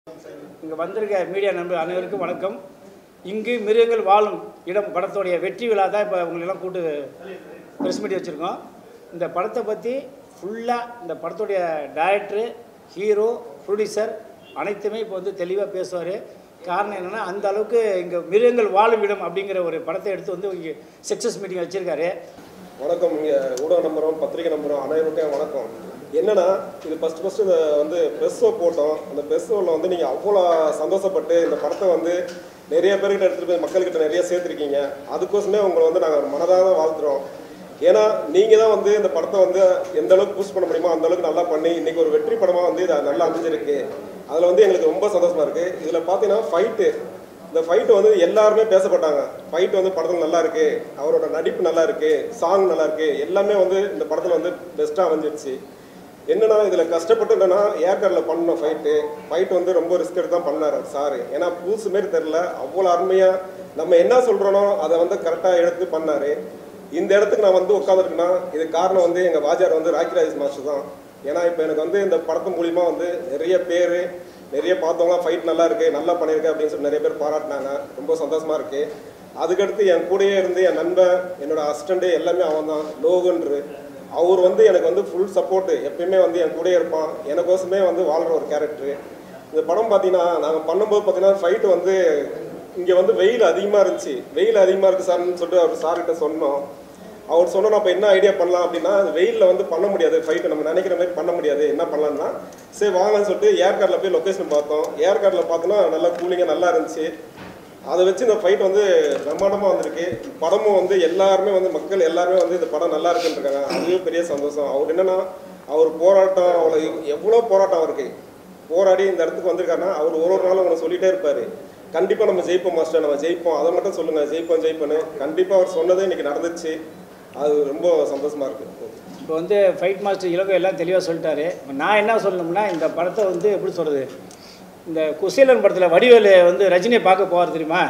இங்கே வந்திருக்க மீடியா நண்பர் அனைவருக்கும் வணக்கம் இங்கு மிருகங்கள் வாழும் இடம் படத்தோடைய வெற்றி விழா தான் இப்போ உங்களெல்லாம் கூட்டு ப்ரெஸ் மீட் வச்சுருக்கோம் இந்த படத்தை பற்றி ஃபுல்லாக இந்த படத்துடைய டைரக்டரு ஹீரோ ப்ரொடியூசர் அனைத்துமே இப்போ வந்து தெளிவாக பேசுவார் காரணம் என்னென்னா அந்த அளவுக்கு இங்கே மிருகங்கள் வாழும் இடம் அப்படிங்கிற ஒரு படத்தை எடுத்து வந்து இங்கே சக்ஸஸ் மீட்டிங் வச்சுருக்காரு வணக்கம் இங்கே ஊடக நம்பரும் பத்திரிகை நம்பரும் அனைவருக்கும் வணக்கம் என்னன்னா இது ஃபஸ்ட் ஃபஸ்ட்டு இதை வந்து ப்ரெஸ் ஷோ போட்டோம் அந்த ப்ரெஸ் ஷோவில் வந்து நீங்கள் அவ்வளோ சந்தோஷப்பட்டு இந்த படத்தை வந்து நிறைய பேர்கிட்ட எடுத்துகிட்டு போய் மக்கள்கிட்ட நிறைய சேர்த்துருக்கீங்க அதுக்கோசமே உங்களை வந்து நாங்கள் மனதாக வாழ்த்துறோம் ஏன்னா நீங்கள் தான் வந்து இந்த படத்தை வந்து எந்த அளவுக்கு பூஸ்ட் பண்ண முடியுமோ அந்த அளவுக்கு நல்லா பண்ணி இன்னைக்கு ஒரு வெற்றி படமாக வந்து இது நல்லா அமைஞ்சிருக்கு அதில் வந்து எங்களுக்கு ரொம்ப சந்தோஷமா இருக்குது இதில் பார்த்தீங்கன்னா ஃபைட்டு இந்த ஃபைட்டு வந்து எல்லாருமே பேசப்பட்டாங்க ஃபைட் வந்து படத்தில் நல்லா இருக்கு அவரோட நடிப்பு நல்லா இருக்கு சாங் நல்லா இருக்கு எல்லாமே வந்து இந்த படத்தில் வந்து பெஸ்ட்டாக அமைஞ்சிருச்சு என்னன்னா இதில் கஷ்டப்பட்டு என்னன்னா ஏர்கார்டில் பண்ண ஃபைட்டு ஃபைட் வந்து ரொம்ப ரிஸ்க் எடுத்து தான் பண்ணார் சார் ஏன்னா புதுசு மாரி தெரில அவ்வளோ அருமையாக நம்ம என்ன சொல்கிறோனோ அதை வந்து கரெக்டாக எடுத்து பண்ணார் இந்த இடத்துக்கு நான் வந்து உட்காந்துருக்கேன்னா இது காரணம் வந்து எங்கள் வாஜார் வந்து ராக்கிராஜ் மாஸ்டர் தான் ஏன்னா இப்போ எனக்கு வந்து இந்த படத்து மூலிமா வந்து நிறைய பேர் நிறைய பார்த்தவங்களாம் ஃபைட் நல்லா இருக்கு நல்லா பண்ணியிருக்கு அப்படின்னு சொல்லி நிறைய பேர் பாராட்டினாங்க ரொம்ப சந்தோஷமா இருக்கு அதுக்கடுத்து என் கூடயே இருந்து என் நண்பன் என்னோட அசிஸ்டண்ட்டு எல்லாமே அவன் தான் லோகன்று அவர் வந்து எனக்கு வந்து ஃபுல் சப்போர்ட்டு எப்பயுமே வந்து என் கூடயே இருப்பான் எனக்கோசமே வந்து வாழ்கிற ஒரு கேரக்டர் இந்த படம் பார்த்தீங்கன்னா நாங்கள் பண்ணும்போது பார்த்தீங்கன்னா ஃபைட் வந்து இங்கே வந்து வெயில் அதிகமாக இருந்துச்சு வெயில் அதிகமாக இருக்குது சார்னு சொல்லிட்டு அவர் சார்கிட்ட சொன்னோம் அவர் சொன்னோம் அப்போ என்ன ஐடியா பண்ணலாம் அப்படின்னா வெயிலில் வந்து பண்ண முடியாது ஃபைட்டு நம்ம நினைக்கிற மாதிரி பண்ண முடியாது என்ன பண்ணலாம்னா சரி வாங்கன்னு சொல்லிட்டு ஏர்கார்டில் போய் லொக்கேஷன் பார்த்தோம் ஏர்கார்டில் பார்த்தோன்னா நல்லா கூலிங்காக நல்லா இருந்துச்சு அதை வச்சு இந்த ஃபைட் வந்து பிரம்மாண்டமாக வந்திருக்கு படமும் வந்து எல்லாருமே வந்து மக்கள் எல்லாருமே வந்து இந்த படம் நல்லா இருக்குன்னு இருக்காங்க அதுவே பெரிய சந்தோஷம் அவர் என்னன்னா அவர் போராட்டம் அவ்வளோ எவ்வளோ போராட்டம் அவருக்கு போராடி இந்த இடத்துக்கு வந்திருக்காருன்னா அவர் ஒரு ஒரு நாளும் உங்களை சொல்லிட்டே இருப்பார் கண்டிப்பாக நம்ம ஜெயிப்போம் மாஸ்டர் நம்ம ஜெயிப்போம் அதை மட்டும் சொல்லுங்கள் ஜெயிப்போம் ஜெயிப்போன்னு கண்டிப்பாக அவர் சொன்னதே இன்னைக்கு நடந்துச்சு அது ரொம்ப சந்தோஷமா இருக்கு இப்போ வந்து ஃபைட் மாஸ்டர் இலங்கை எல்லாம் தெளிவாக சொல்லிட்டாரு இப்ப நான் என்ன சொல்லணும்னா இந்த படத்தை வந்து எப்படி சொல்கிறது இந்த குசேலன் படத்தில் வடிவேலு வந்து ரஜினியை பார்க்க போவார் தெரியுமா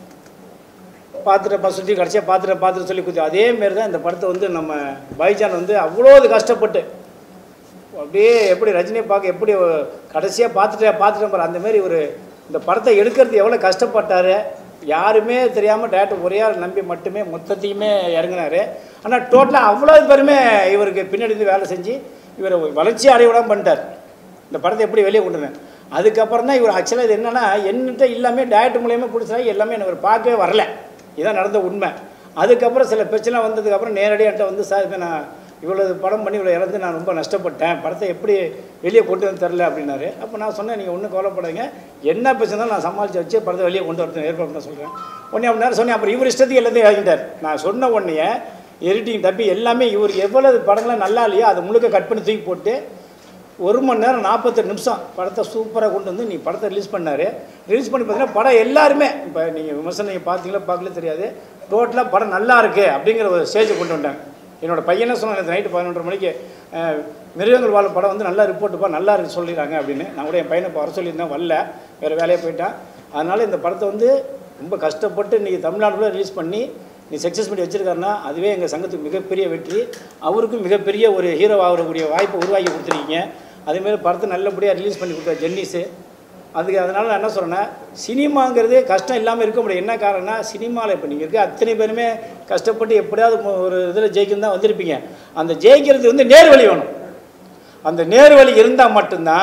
பார்த்துட்டு சுற்றி கடைசியாக பார்த்துட்டு பார்த்துட்டு சொல்லி கொடுத்து அதே மாரி தான் இந்த படத்தை வந்து நம்ம பைஜான் வந்து அவ்வளோ கஷ்டப்பட்டு அப்படியே எப்படி ரஜினியை பார்க்க எப்படி கடைசியாக பார்த்துட்டு பார்த்துட்டு பாரு அந்த மாதிரி ஒரு இந்த படத்தை எடுக்கிறது எவ்வளோ கஷ்டப்பட்டார் யாருமே தெரியாமல் டேரக்டர் ஒரே ஆள் நம்பி மட்டுமே மொத்தத்தையுமே இறங்கினார் ஆனால் டோட்டலாக அவ்வளோ பேருமே இவருக்கு பின்னாடி இருந்து வேலை செஞ்சு இவரை வளர்ச்சி அடைய விடாம பண்ணிட்டார் இந்த படத்தை எப்படி வெளியே கொண்டு வந்தேன் அதுக்கப்புறம் தான் இவர் ஆக்சுவலாக இது என்னென்னா என்கிட்ட எல்லாமே டேரக்டர் மூலியமா பிடிச்சா எல்லாமே எனக்கு இவர் பார்க்கவே வரல இதான் நடந்த உண்மை அதுக்கப்புறம் சில பிரச்சனை வந்ததுக்கப்புறம் நேரடியாக என்கிட்ட வந்து சார் இப்போ நான் இவ்வளோ படம் பண்ணி இவ்வளோ இறந்து நான் ரொம்ப நஷ்டப்பட்டேன் படத்தை எப்படி வெளியே கொண்டு வந்து தரல அப்படின்னாரு அப்போ நான் சொன்னேன் நீங்கள் ஒன்றும் கவலைப்படாதீங்க என்ன பிரச்சனை நான் சமாளித்து வச்சு படத்தை வெளியே கொண்டு வரது ஏற்பாடு பண்ண சொல்கிறேன் உடனே அப்படி நேரம் சொன்னேன் அப்புறம் இவர் இஷ்டத்துக்கு எல்லாத்தையும் இறங்கிட்டார் நான் சொன்ன உடனே எடிட்டிங் தப்பி எல்லாமே இவர் எவ்வளவு படங்கள்லாம் நல்லா இல்லையோ அதை முழுக்க கட் பண்ணி தூக்கி போட்டு ஒரு மணி நேரம் நாற்பத்தெட்டு நிமிஷம் படத்தை சூப்பராக கொண்டு வந்து நீ படத்தை ரிலீஸ் பண்ணார் ரிலீஸ் பண்ணி பார்த்தீங்கன்னா படம் எல்லாருமே இப்போ நீங்கள் விமர்சனம் நீங்கள் பார்த்தீங்களா பார்க்கல தெரியாது டோட்டலாக படம் நல்லா இருக்கு அப்படிங்கிற ஒரு ஸ்டேஜை கொண்டு வந்துட்டாங்க என்னோட பையனை சொன்னாங்க நைட்டு பதினொன்றரை மணிக்கு அஹ், மிருகங்கள் வாழும் படம் வந்து நல்லா ரிப்போர்ட்டுப்பா நல்லா இருக்கு சொல்லிடுறாங்க அப்படின்னு நான் கூட என் பையனை இப்போ வர சொல்லியிருந்தேன் வரல வேறு வேலையை போயிட்டான் அதனால் இந்த படத்தை வந்து ரொம்ப கஷ்டப்பட்டு இன்றைக்கி தமிழ்நாடுல ரிலீஸ் பண்ணி நீ சக்ஸஸ் பண்ணி வச்சிருக்காருன்னா அதுவே எங்கள் சங்கத்துக்கு மிகப்பெரிய வெற்றி அவருக்கும் மிகப்பெரிய ஒரு ஹீரோ ஆகக்கூடிய வாய்ப்பை உருவாக்கி கொடுத்துருக்கீங்க அதேமாரி படத்தை நல்லபடியாக ரிலீஸ் பண்ணி கொடுத்த ஜென்னிஸு அதுக்கு அதனால் நான் என்ன சொல்கிறேன்னா சினிமாங்கிறது கஷ்டம் இல்லாமல் இருக்க முடியும் என்ன காரணம்னா சினிமாவில் இப்போ நீங்கள் இருக்க அத்தனை பேருமே கஷ்டப்பட்டு எப்படியாவது மு- ஒரு இதில் ஜெயிக்கணும் தான் வந்திருப்பீங்க அந்த ஜெயிக்கிறது வந்து நேர்வழி வேணும் அந்த நேர்வழி இருந்தால் மட்டும்தான்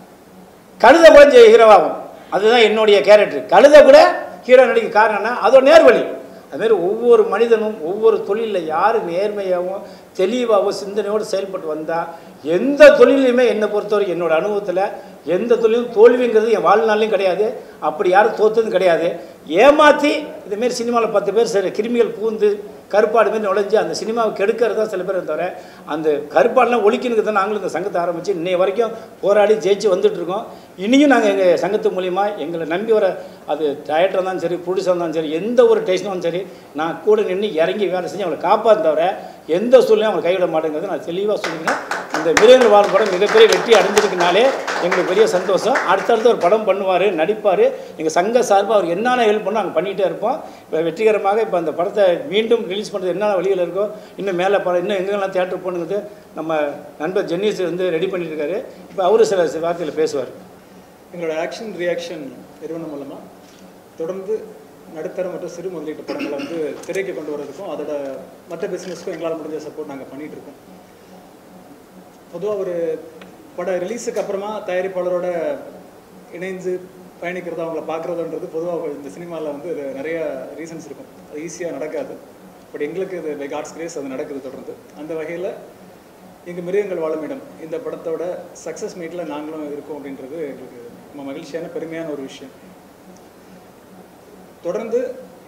கழுதை கூட ஜெய ஹீரோவாகும் அதுதான் என்னுடைய கேரக்டர் கழுதை கூட ஹீரோ நடிக்க காரணம்னா அதோட நேர்வழி அதுமாரி ஒவ்வொரு மனிதனும் ஒவ்வொரு தொழிலில் யார் நேர்மையாகவும் தெளிவாகவும் சிந்தனையோடு செயல்பட்டு வந்தால் எந்த தொழிலையுமே என்னை பொறுத்தவரைக்கும் என்னோட அனுபவத்தில் எந்த தொழிலும் தோல்விங்கிறது என் வாழ்நாளையும் கிடையாது அப்படி யாரும் தோத்ததும் கிடையாது ஏமாற்றி இதுமாரி சினிமாவில் பத்து பேர் சில கிருமிகள் பூந்து கருப்பாடு மாரி நுழைஞ்சு அந்த சினிமாவை கெடுக்கிறது தான் சில பேர் தவிர அந்த கருப்பாடெலாம் ஒழிக்கணுக்கு தான் நாங்களும் இந்த சங்கத்தை ஆரம்பித்து இன்னைய வரைக்கும் போராடி ஜெயிச்சு வந்துட்டு இருக்கோம் இனியும் நாங்கள் எங்கள் சங்கத்து மூலிமா எங்களை நம்பி வர அது டயட்டர் இருந்தாலும் சரி ப்ரொடியூசர் இருந்தாலும் சரி எந்த ஒரு டேஷனும் சரி நான் கூட நின்று இறங்கி வேலை செஞ்சு அவங்களை காப்பாற்ற தவிர எந்த சூழ்நிலையும் அவங்களை கைவிட மாட்டேங்கிறது நான் தெளிவாக சொல்லிக்கிறேன் இந்த மிருகங்கள் வாழும் படம் மிகப்பெரிய வெற்றி அடைஞ்சிருக்கனாலே எங்களுக்கு பெரிய சந்தோஷம் அடுத்தடுத்து ஒரு படம் பண்ணுவார் நடிப்பார் எங்கள் சங்க சார்பாக அவர் என்னென்ன ஹெல்ப் பண்ணோ நாங்கள் பண்ணிகிட்டே இருப்போம் இப்போ வெற்றிகரமாக இப்போ அந்த படத்தை மீண்டும் ரிலீஸ் பண்ணுறது என்னென்ன வழிகள் இருக்கோ இன்னும் மேலே படம் இன்னும் எங்கெல்லாம் தேட்டர் போகணுங்கிறது நம்ம நண்பர் ஜென்னிஸ் வந்து ரெடி பண்ணிட்டு இருக்காரு இப்போ அவரு சில சில வார்த்தையில் பேசுவார் எங்களோட ஆக்ஷன் ரியாக்ஷன் நிறுவனம் மூலமாக தொடர்ந்து நடுத்தர மற்றும் சிறு முதலீட்டு படங்களை வந்து திரைக்கு கொண்டு வரதுக்கும் அதோட மற்ற பிஸ்னஸ்க்கும் எங்களால் முடிஞ்ச சப்போர்ட் நாங்கள் பண்ணிட்டு இருக்கோம் பொதுவாக ஒரு பட ரிலீஸுக்கு அப்புறமா தயாரிப்பாளரோட இணைந்து பயணிக்கிறது அவங்கள பார்க்குறதுன்றது பொதுவாக இந்த சினிமாவில் வந்து இது நிறைய ரீசன்ஸ் இருக்கும் அது ஈஸியாக நடக்காது பட் எங்களுக்கு இது பை காட்ஸ் கிரேஸ் அது நடக்குது தொடர்ந்து அந்த வகையில் எங்கள் மிருகங்கள் வாழும் இடம் இந்த படத்தோட சக்ஸஸ் மீட்டில் நாங்களும் இருக்கோம் அப்படின்றது எங்களுக்கு ரொம்ப மகிழ்ச்சியான பெருமையான ஒரு விஷயம் தொடர்ந்து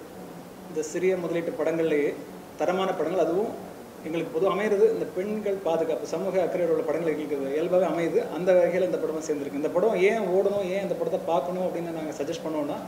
இந்த சிறிய முதலீட்டு படங்கள்லேயே தரமான படங்கள் அதுவும் எங்களுக்கு பொதுவாக அமையிறது இந்த பெண்கள் பாதுகாப்பு சமூக அக்கறையோட உள்ள படங்கள் எங்களுக்கு இயல்பாகவே அமையுது அந்த வகையில் இந்த படமும் சேர்ந்துருக்கு இந்த படம் ஏன் ஓடணும் ஏன் இந்த படத்தை பார்க்கணும் அப்படின்னு நாங்கள் சஜஸ்ட் பண்ணோம்னா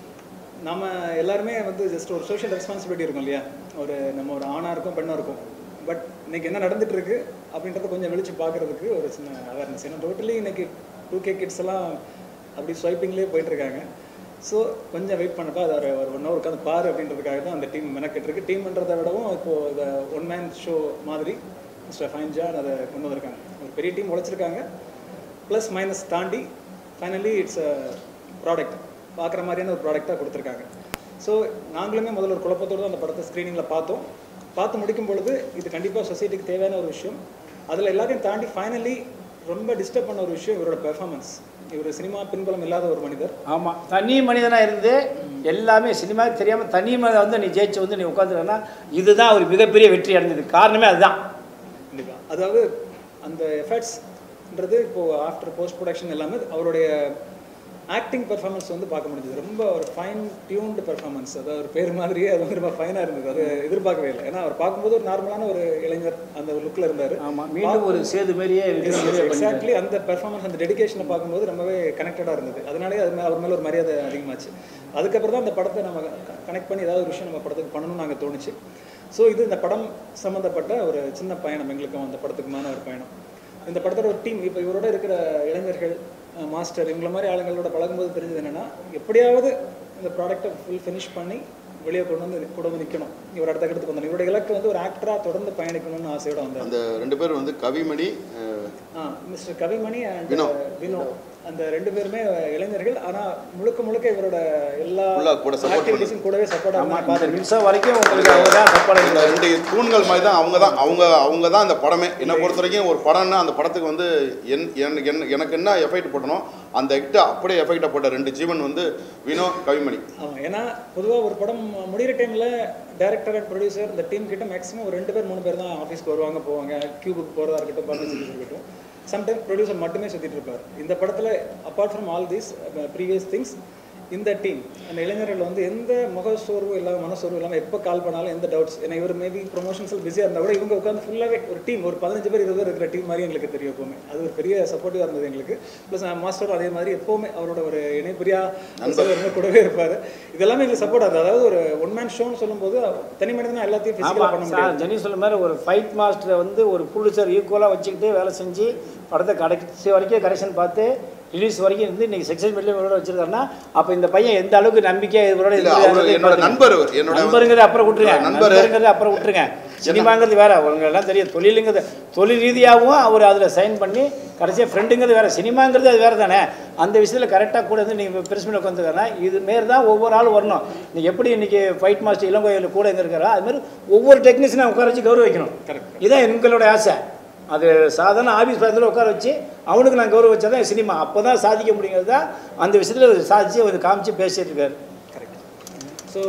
நம்ம எல்லாருமே வந்து ஜஸ்ட் ஒரு சோஷியல் ரெஸ்பான்சிபிலிட்டி இருக்கும் இல்லையா ஒரு நம்ம ஒரு ஆணாக இருக்கும் பெண்ணாக இருக்கும் பட் இன்னைக்கு என்ன நடந்துட்டு இருக்கு அப்படின்றத கொஞ்சம் வெளிச்சு பார்க்கறதுக்கு ஒரு சின்ன அவேர்னஸ் ஏன்னா டோட்டலி இன்னைக்கு டூ கே கிட்ஸ் எல்லாம் அப்படி ஸ்வைப்பிங்லேயே போயிட்டு இருக்காங்க ஸோ கொஞ்சம் வெயிட் பண்ணப்போ அதை ஒரு ஒரு ஒன் ஹவர் உட்காந்து பாரு அப்படின்றதுக்காக தான் அந்த டீம் மெனக்கெட்டிருக்கு டீம்ன்றதை விடவும் இப்போது இதை ஒன் மேன் ஷோ மாதிரி மிஸ்டர் ஃபைன் ஜான் அதை கொண்டு வந்திருக்காங்க ஒரு பெரிய டீம் உழைச்சிருக்காங்க ப்ளஸ் மைனஸ் தாண்டி ஃபைனலி இட்ஸ் அ ப்ராடக்ட் பார்க்குற மாதிரியான ஒரு ப்ராடக்டாக கொடுத்துருக்காங்க ஸோ நாங்களுமே முதல்ல ஒரு குழப்பத்தோடு தான் அந்த படத்தை ஸ்க்ரீனிங்கில் பார்த்தோம் பார்த்து முடிக்கும் பொழுது இது கண்டிப்பாக சொசைட்டிக்கு தேவையான ஒரு விஷயம் அதில் எல்லாத்தையும் தாண்டி ஃபைனலி ரொம்ப டிஸ்டர்ப் பண்ண ஒரு விஷயம் இவரோட பெர்ஃபார்மன்ஸ் இவர் சினிமா பின்புலம் இல்லாத ஒரு மனிதர் ஆமாம் தனி மனிதனாக இருந்து எல்லாமே சினிமாவுக்கு தெரியாமல் தனி மனிதன் வந்து நீ ஜெயிச்சு வந்து நீ உட்காந்துருக்கனா இதுதான் ஒரு மிகப்பெரிய வெற்றி அடைஞ்சது காரணமே அதுதான் கண்டிப்பாக அதாவது அந்த எஃபர்ட்ஸ்ன்றது இப்போது ஆஃப்டர் போஸ்ட் ப்ரொடக்ஷன் எல்லாமே அவருடைய ஆக்டிங் பெர்ஃபார்மன்ஸ் வந்து பார்க்க முடிஞ்சது ரொம்ப ஒரு ஃபைன் டியூன்டு பெர்ஃபார்மன்ஸ் அதாவது ஒரு பேர் மாதிரியே அது வந்து ரொம்ப ஃபைனாக இருந்தது அது எதிர்பார்க்கவே இல்லை ஏன்னா அவர் பார்க்கும்போது ஒரு நார்மலான ஒரு இளைஞர் அந்த ஒரு லுக்கில் இருந்தார் ஆமாம் மீண்டும் ஒரு சேது மாரியே விக்ரம் மாரியே பண்ணிட்டாரு. எக்ஸாக்ட்லி அந்த பெர்ஃபார்மன்ஸ் அந்த டெடிகேஷனை பார்க்கும்போது ரொம்பவே கனெக்டடாக இருந்தது அதனாலே அது மேலே அவர் மேலே ஒரு மரியாதை அதிகமாச்சு அதுக்கப்புறம் தான் அந்த படத்தை நம்ம கனெக்ட் பண்ணி ஏதாவது ஒரு விஷயம் நம்ம படத்துக்கு பண்ணணும்னு நாங்கள் தோணுச்சு ஸோ இது இந்த படம் சம்மந்தப்பட்ட ஒரு சின்ன பயணம் எங்களுக்கும் அந்த படத்துக்குமான ஒரு பயணம் இந்த படத்தோட ஒரு டீம் இப்போ இவரோட இருக்கிற இளைஞர்கள் அஹ், மாஸ்டர் இவங்கள மாதிரி ஆளுங்களோட பழகும்போது தெரிஞ்சது என்னன்னா எப்படியாவது இந்த ப்ராடக்ட்டை ஃபுல் ஃபினிஷ் பண்ணி வெளியே கொண்டு வந்து கூட வந்து நிற்கணும் இவர் அடுத்த கட்டத்துக்கு வந்தோம் இவரோட இலக்கு வந்து ஒரு ஆக்டராக தொடர்ந்து பயணிக்கணும்னு ஆசையோட வந்தார் அந்த ரெண்டு பேர் வந்து கவிமணி அஹ், ஆ மிஸ்டர் கவிமணி அண்ட் வினோ. வினோ அந்த ரெண்டு பேருமே இளைஞர்கள் ஆனா முழுக்க முழுக்க இவரோட எல்லா Full ஆ கூட support ஆக்டிவிட்டிஸும் கூடவே சப்போர்ட் ஆமாம் ஆகும் இந்த நிமிஷம் வரைக்கும் உங்களுக்கு அவங்க தான் சப்போர்ட் இந்த ரெண்டு தூண்கள் மாதிரி தான் அவங்க தான் அவங்க அவங்க தான் இந்த படமே என்னை பொறுத்த வரைக்கும் ஒரு படம்னா அந்த படத்துக்கு வந்து என் என் என்- எனக்கு என்ன எஃபெக்ட் போட்டனோ அந்த எக்ட் அப்படியே எஃபெக்டை போட்ட ரெண்டு ஜீவன் வந்து வினோ கவிமணி ஆமாம் ஏன்னா பொதுவா ஒரு படம் முடிகிற டைம்ல டைரக்டர் அண்ட் ப்ரொடியூசர் இந்த டீம் கிட்ட மேக்ஸிமம் ஒரு ரெண்டு பேர் மூணு பேர் தான் ஆஃபீஸ்க்கு வருவாங்க போவாங்க கியூபுக்கு போகிறதா இருக்கட்டும் பர்மிஷன் இருக்கட்டும் சம்டைம் ப்ரொடியூசர் மட்டுமே சுற்றிட்டு இருப்பார் இந்த படத்தில் apart from all these previous things இந்த டீம் அந்த இளைஞர்கள் வந்து எந்த முகசோர்வு இல்லாமல் மனசோர்வு இல்லாமல் எப்போ கால் பண்ணாலும் எந்த டவுட்ஸ் ஏன்னா இவர் மேபி ப்ரொமோஷன்ஸில் பிஸியாக இருந்தால் கூட இவங்க உட்காந்து ஃபுல்லாகவே ஒரு டீம் ஒரு பதினஞ்சு பேர் இருபது பேர் இருக்கிற டீம் மாதிரி எங்களுக்கு தெரியும் எப்போவுமே அது ஒரு பெரிய சப்போர்ட்டிவாக இருந்தது எங்களுக்கு ப்ளஸ் மாஸ்டர் அதே மாதிரி எப்போவுமே அவரோட ஒரு இணைப்பிரியா ரொம்ப கூடவே இருப்பார் இதெல்லாமே எங்களுக்கு சப்போர்ட் ஆகுது அதாவது ஒரு ஒன் மேன் ஷோன்னு சொல்லும்போது தனி மனிதனா எல்லாத்தையும் ஃபிசிக்கலாக பண்ண ஆமாம் முடியாது சார் ஜெனி சொன்ன மாதிரி ஒரு ஃபைட் மாஸ்டரை வந்து ஒரு ப்ரொடியூசர் ஈக்குவலாக வச்சுக்கிட்டு வேலை செஞ்சு படத்தை கடைசி வரைக்கும் கரெக்ஷன் பார்த்து ரிலீஸ் வரைக்கும் இருந்து இன்னைக்கு செக்ஷன் மீட்லேயே இவரோட வச்சிருக்காருன்னா அப்போ இந்த பையன் எந்த அளவுக்கு நம்பிக்கையாக இவரோட இல்ல அவர் என்னோட நண்பர் அவர் என்னோட நண்பருங்கிறது அப்புறம் விட்டுருங்க நண்பர். நண்பருங்கிறது அப்புறம் விட்டுருங்க சினிமாங்கிறது வேற உங்களுக்கு எல்லாம் தெரியும் தொழிலுங்கிறது தொழில் ரீதியாகவும் அவர் அதில் சைன் பண்ணி கடைசியாக ஃப்ரெண்டுங்கிறது வேற சினிமாங்கிறது அது வேற தானே அந்த விஷயத்தில் கரெக்டாக கூட வந்து நீங்கள் பெருசு பண்ணி உட்காந்துக்கிறனா இது மாரி தான் ஒவ்வொரு ஆளும் வரணும் நீங்கள் எப்படி இன்னைக்கு ஃபைட் மாஸ்டர் இளங்கோயில் கூட எங்கே இருக்கிறா அது மாதிரி ஒவ்வொரு டெக்னீஷியனை உட்கார வச்சு கௌரவிக்கணும் இதுதான் எங்களோட ஆசை அது சாதாரண ஆஃபீஸ் பக்கத்தில் உட்கார வச்சு அவனுக்கு நான் கௌரவ வச்சா தான் சினிமா அப்போ தான் சாதிக்க முடியுங்கிறது தான் அந்த விஷயத்தில் சாதிச்சு அவர் காமிச்சு பேசிட்டு இருக்காரு கரெக்ட் ஸோ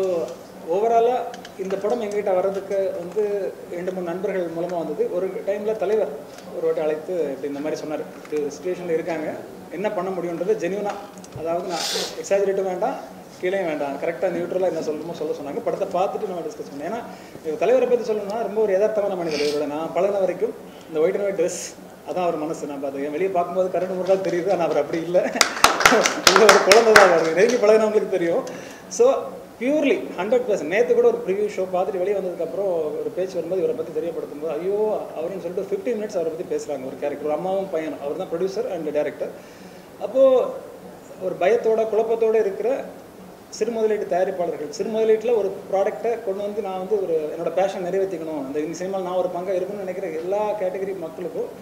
ஓவராலாக இந்த படம் எங்ககிட்ட வர்றதுக்கு வந்து ரெண்டு மூணு நண்பர்கள் மூலமாக வந்தது ஒரு டைமில் தலைவர் ஒரு வாட்டி அழைத்து இப்படி இந்த மாதிரி சொன்னார் இது சுச்சுவேஷனில் இருக்காங்க என்ன பண்ண முடியுன்றது ஜென்யூனாக அதாவது நான் எக்ஸாஜரேட்டும் வேண்டாம் கீழே வேண்டாம் கரெக்டாக நியூட்ரலாக என்ன சொல்லணுமோ சொல்ல சொன்னாங்க படத்தை பார்த்துட்டு நம்ம டிஸ்கஸ் பண்ணோம் ஏன்னா இவர் தலைவரை பற்றி சொல்லணும்னா ரொம்ப ஒரு யதார்த்தமான மனிதர் இவரோட நான் பழகின வரைக்கும் இந்த ஒயிட் அண்ட் ஒயிட் ட்ரெஸ் அதான் அவர் மனசு நான் பார்த்து வெளியே பார்க்கும்போது கரண்ட் முருகால் தெரியுது ஆனால் அவர் அப்படி இல்லை இல்லை ஒரு குழந்தை தான் அவர் நெருங்கி பழகினவங்களுக்கு தெரியும் ஸோ பியூர்லி ஹண்ட்ரட் பர்சன்ட் நேற்று கூட ஒரு ப்ரிவியூ ஷோ பார்த்துட்டு வெளியே வந்ததுக்கப்புறம் ஒரு பேச்சு வரும்போது இவரை பற்றி தெரியப்படுத்தும் போது ஐயோ அவருன்னு சொல்லிட்டு ஃபிஃப்டீன் மினிட்ஸ் அவரை பற்றி பேசுகிறாங்க ஒரு கேரக்டர் ஒரு அம்மாவும் பையனும் அவர் தான் ப்ரொடியூசர் அண்ட் டேரக்டர் அப்போது ஒரு பயத்தோட குழப்பத்தோட இருக்கிற சிறு முதலீட்டு தயாரிப்பாளர்கள் சிறு முதலீட்டில் ஒரு ப்ராடக்ட்டை கொண்டு வந்து நான் வந்து ஒரு என்னோட பேஷன் நிறைவேற்றிக்கணும் இந்த இந்த சினிமாவில் நான் ஒரு பங்காக இருக்கணும்னு நினைக்கிற எல்லா கேட்டகரி மக்களுக்கும்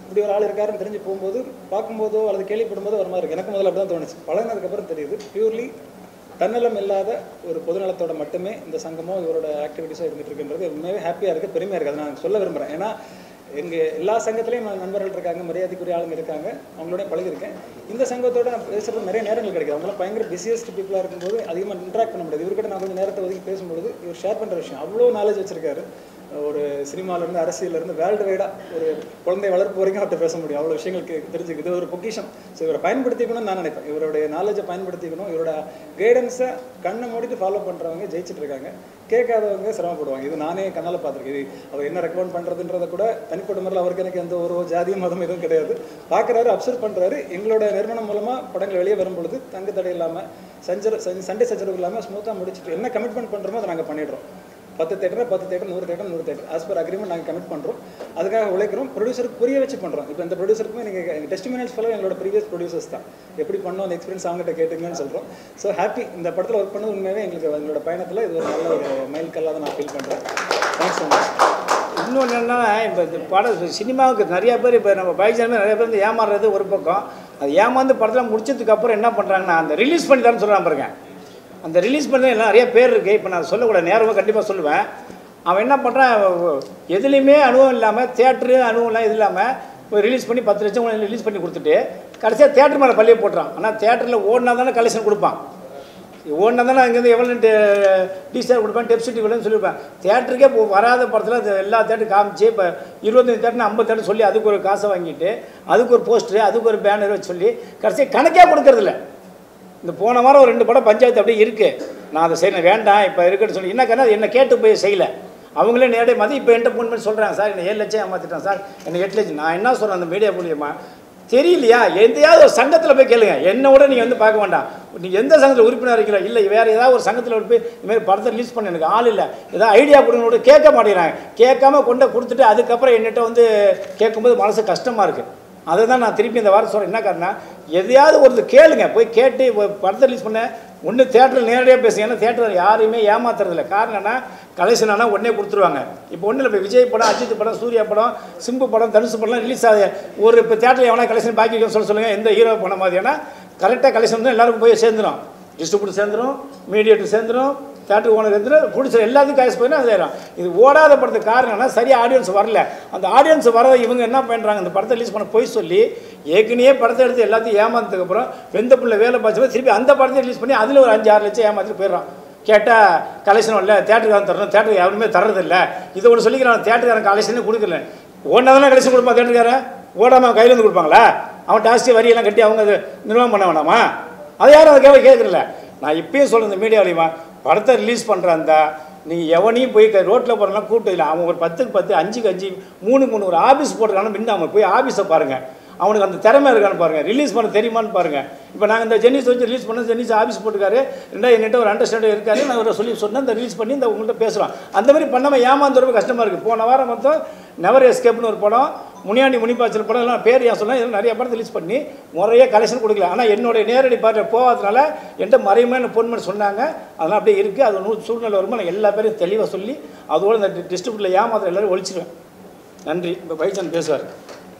இப்படி ஒரு ஆள் இருக்காருன்னு தெரிஞ்சு போகும்போது பார்க்கும்போதோ அல்லது கேள்விப்படும்போதோ ஒரு மாதிரி இருக்கு எனக்கு முதல்ல அப்படி தான் தோணுச்சு பழகினதுக்கப்புறம் தெரியுது பியூர்லி தன்னலம் இல்லாத ஒரு பொதுநலத்தோட மட்டுமே இந்த சங்கமோ இவரோட ஆக்டிவிட்டீஸோ இருந்துட்டு இருக்குன்றது உண்மையாகவே ஹாப்பியாக இருக்குது பெருமையாக இருக்குது அதை நான் சொல்ல விரும்புகிறேன் ஏன்னா எங்கள் எல்லா சங்கத்துலேயும் நான் நண்பர்கள் இருக்காங்க மரியாதைக்குரிய ஆளுங்க இருக்காங்க அவங்களோடய பழகிருக்கேன் இந்த சங்கத்தோட நான் பேசுகிறது நிறைய நேரங்கள் கிடைக்குது அவங்களாம் பயங்கர பிஸியஸ்ட் பீப்புளாக இருக்கும்போது அதிகமாக இன்ட்ராக்ட் பண்ண முடியாது இவர்கிட்ட நான் கொஞ்சம் நேரத்தை ஒதுக்கி பேசும்பொழுது இவர் ஷேர் பண்ணுற விஷயம் அவ்வளோ நாலேஜ் வச்சிருக்காரு ஒரு சினிமாலேருந்து அரசியலேருந்து வேர்ல்டு வைடாக ஒரு குழந்தை வளர்ப்பு வரைக்கும் அவர்கிட்ட பேச முடியும் அவ்வளோ விஷயங்களுக்கு தெரிஞ்சுக்குது இது ஒரு பொக்கிஷம் ஸோ இவரை பயன்படுத்திக்கணும்னு நான் நினைப்பேன் இவருடைய நாலேஜை பயன்படுத்திக்கணும் இவரோட கைடன்ஸை கண்ணை மூடிட்டு ஃபாலோ பண்ணுறவங்க ஜெயிச்சிட்டு இருக்காங்க கேட்காதவங்க சிரமப்படுவாங்க இது நானே கண்ணால் பார்த்துருக்கேன் இது அவர் என்ன ரெக்கமெண்ட் பண்ணுறதுன்றத கூட தனிப்பட்ட முறையில் அவருக்கு எனக்கு எந்த ஒரு ஜாதியும் மதம் எதுவும் கிடையாது பார்க்குறாரு அப்சர்வ் பண்ணுறாரு எங்களோட நிறுவனம் மூலமாக படங்கள் வெளியே வரும் பொழுது தங்கு தடை இல்லாமல் சஞ்சர சண்டே சச்சரவு இல்லாமல் ஸ்மூத்தாக முடிச்சுட்டு என்ன கமிட்மெண்ட் பண்ணுறோமோ அதை நாங்கள் பண்ணிடுறோம் பத்து தேட்டர் பத்து தேட்டர் நூறு தேட்டர் நூறு தேட்டர் ஆஸ் பர் அக்ரிமெண்ட் நாங்கள் கமிட் பண்ணுறோம் அதுக்காக உழைக்கிறோம் ப்ரொடியூசருக்கு புரிய வச்சு பண்ணுறோம் இப்போ இந்த ப்ரொடியூசருக்குமே நீங்கள் எங்கள் டெஸ்டிமினல்ஸ் ஃபுல்லாக எங்களோட ப்ரீவியஸ் ப்ரொடியூசர்ஸ் தான் எப்படி பண்ணோம் அந்த எக்ஸ்பீரியன்ஸ் அவங்ககிட்ட கேட்டுங்கன்னு சொல்கிறோம் ஸோ ஹாப்பி இந்த படத்தில் ஒர்க் பண்ணது உண்மையாகவே எங்களுக்கு எங்களோட பயணத்தில் இது ஒரு நல்ல ஒரு மைல் கல்லாக தான் நான் ஃபீல் பண்ணுறேன் தேங்க்ஸ் ஸோ மச் இன்னொன்று என்னன்னா இப்போ இந்த படம் சினிமாவுக்கு நிறைய பேர் இப்போ நம்ம பைஜாமே நிறைய பேர் வந்து ஏமாறுறது ஒரு பக்கம் அது ஏமாந்து படத்தில் முடிச்சதுக்கு அப்புறம் என்ன பண்ணுறாங்கன்னா அந்த ரிலீஸ் பண்ணி தரேன்னு சொல்கிறான் பாருங்க அந்த ரிலீஸ் பண்ண எல்லாம் நிறைய பேர் இருக்குது இப்போ நான் சொல்லக்கூட நேரமாக கண்டிப்பாக சொல்லுவேன் அவன் என்ன பண்ணுறான் எதுலேயுமே அனுபவம் இல்லாமல் தேட்டரு அனுபவம் இல்லாமல் இது இல்லாமல் இப்போ ரிலீஸ் பண்ணி பத்து லட்சம் ரிலீஸ் பண்ணி கொடுத்துட்டு கடைசியாக தேட்டர் மேலே பள்ளியை போட்டுறான் ஆனால் தேட்டரில் ஓடினா தானே கலெக்ஷன் கொடுப்பான் ஓடினா தானே அங்கேருந்து எவ்வளோ டிஸ்டார் கொடுப்பேன் டெப்சிட்டி கொடுன்னு சொல்லியிருப்பேன் தேட்டருக்கே இப்போ வராத படத்தில் அது எல்லா தேட்டரும் காமிச்சு இப்போ இருபத்தஞ்சு தேட்டர் ஐம்பது தேட்டர் சொல்லி அதுக்கு ஒரு காசை வாங்கிட்டு அதுக்கு ஒரு போஸ்டரு அதுக்கு ஒரு பேனர் வச்சு சொல்லி கடைசியாக கணக்கே கொடுக்கறதில்ல இந்த போன வாரம் ஒரு ரெண்டு படம் பஞ்சாயத்து அப்படியே இருக்குது நான் அதை செய்யணும் வேண்டாம் இப்போ இருக்குன்னு சொல்லி என்ன கண்ணா என்னை கேட்டு போய் செய்யலை அவங்களே நேரடியாக மாதிரி இப்போ என்கிட்ட ஃபோன் பண்ணி சொல்கிறாங்க சார் என்னை ஏழு லட்சம் ஏமாற்றிட்டான் சார் என்னை எட்டு லட்சம் நான் என்ன சொல்கிறேன் அந்த மீடியா மூலியமா தெரியலையா எந்தையாவது ஒரு சங்கத்தில் போய் கேளுங்க என்னை விட நீங்கள் வந்து பார்க்க வேண்டாம் நீங்கள் எந்த சங்கத்தில் உறுப்பினர் இருக்கீங்களோ இல்லை வேறு ஏதாவது ஒரு சங்கத்தில் போய் இதுமாதிரி படத்தை ரிலீஸ் பண்ண எனக்கு ஆள் இல்லை ஏதாவது ஐடியா கொடுங்க கூட கேட்க மாட்டேங்கிறாங்க கேட்காம கொண்டு கொடுத்துட்டு அதுக்கப்புறம் என்கிட்ட வந்து கேட்கும்போது மனசு கஷ்டமாக இருக்குது அதை தான் நான் திருப்பி இந்த வாரம் சொல்கிறேன் என்ன காரணம் எதையாவது ஒரு கேளுங்க போய் கேட்டு ஒரு படத்தை ரிலீஸ் பண்ண ஒன்று தேட்டரில் நேரடியாக பேசுங்க ஏன்னா தேட்டரில் யாரையுமே ஏமாத்துறதில்ல காரணம் என்ன கலெக்ஷன் ஆனால் உடனே கொடுத்துருவாங்க இப்போ ஒன்றும் இல்லை இப்போ விஜய் படம் அஜித் படம் சூர்யா படம் சிம்பு படம் தனுசு படம்லாம் ரிலீஸ் ஆகுது ஒரு இப்போ தேட்டரில் எவனா கலெக்ஷன் பாக்கி இருக்குன்னு சொல்ல சொல்லுங்கள் எந்த ஹீரோ படம் மாதிரி ஏன்னா கரெக்டாக கலெக்ஷன் தான் எல்லாருக்கும் போய் சேர்ந்துடும் டிஸ்ட்ரிபியூட்டர் சேர்ந்துடும் மீடியேட்டர் சேர்ந்துடும் தேட்டர் ஓனர் சேர்ந்துடும் பிடிச்ச எல்லாத்துக்கும் காசு போயினா அது ஆயிரும் இது ஓடாத படத்துக்கு காரணம் என்ன சரியாக ஆடியன்ஸ் வரல அந்த ஆடியன்ஸ் வரதை இவங்க என்ன பண்ணுறாங்க இந்த படத்தை ரிலீஸ் பண்ண போய் சொல்லி ஏற்கனவே படத்தை எடுத்து எல்லாத்தையும் ஏமாந்ததுக்கு அப்புறம் வெந்த புள்ள வேலை பார்த்து திருப்பி அந்த படத்தை ரிலீஸ் பண்ணி அதில் ஒரு அஞ்சு ஆறு லட்சம் ஏமாத்திட்டு போயிடுறான் கேட்டால் கலெக்ஷன் இல்லை தேட்டருக்காரன் தரணும் தேட்டருக்கு யாருமே தர்றதில்ல இதை ஒன்று சொல்லிக்கிறான் தேட்டருக்காரன் கலெக்ஷனே கொடுக்கல ஓடினா தானே கலெக்ஷன் கொடுப்பான் தேட்டருக்காரன் ஓடாமல் கையில் வந்து கொடுப்பாங்களா அவன் டாஸ்டி வரியெல்லாம் கட்டி அவங்க அதை நிர்வாகம் பண்ண வேணாமா அதை யாரும் அதை கேட்க கேட்குறல நான் இப்பயும் சொல்கிறேன் இந்த மீடியாவிலையுமா படத்தை ரிலீஸ் பண்ணுறாந்தா நீங்கள் எவனையும் போய் ரோட்டில் போகிறலாம் கூட்டம் இல்லை அவன் ஒரு பத்துக்கு பத்து அஞ்சுக்கு அஞ்சு மூணுக்கு மூணு ஒரு ஆஃபீஸ் போட்டிருக்கான முன்ன அவன் போய் ஆஃபீஸை பாருங்கள் அவனுக்கு அந்த திறமை இருக்கான்னு பாருங்கள் ரிலீஸ் பண்ண தெரியுமான்னு பாருங்கள் இப்போ நாங்கள் இந்த ஜென்னிஸ் வச்சு ரிலீஸ் பண்ண ஜென்னிஸ் ஆஃபீஸ் போட்டுருக்காரு ரெண்டா என்கிட்ட ஒரு அண்டர்ஸ்டாண்டிங் இருக்காரு நான் அவரை சொல்லி சொன்னேன் இந்த ரிலீஸ் பண்ணி இந்த உங்கள்கிட்ட பேசுகிறோம் அந்த மாதிரி பண்ணாமல் ஏமாந்து ரொம்ப கஷ்டமாக இருக்குது போன வாரம் மொத்தம் நெவர் எஸ்கேப்னு ஒரு படம் முனியாண்டி முனிப்பாச்சல் படம் எல்லாம் பேர் ஏன் சொன்னால் இதெல்லாம் நிறைய படம் ரிலீஸ் பண்ணி முறையாக கலெக்ஷன் கொடுக்கல ஆனால் என்னுடைய நேரடி பார்வை போகாதனால என்கிட்ட மறைமுறை ஃபோன் பண்ணி சொன்னாங்க அதெல்லாம் அப்படியே இருக்குது அது நூறு சூழ்நிலை வரும்போது நான் எல்லா பேரையும் தெளிவாக சொல்லி அதோட இந்த டிஸ்ட்ரிபியூட்டில் ஏமாத்திர எல்லாரும் ஒழிச்சிருவேன் நன்றி இப்போ பைஜான் பேசுவார்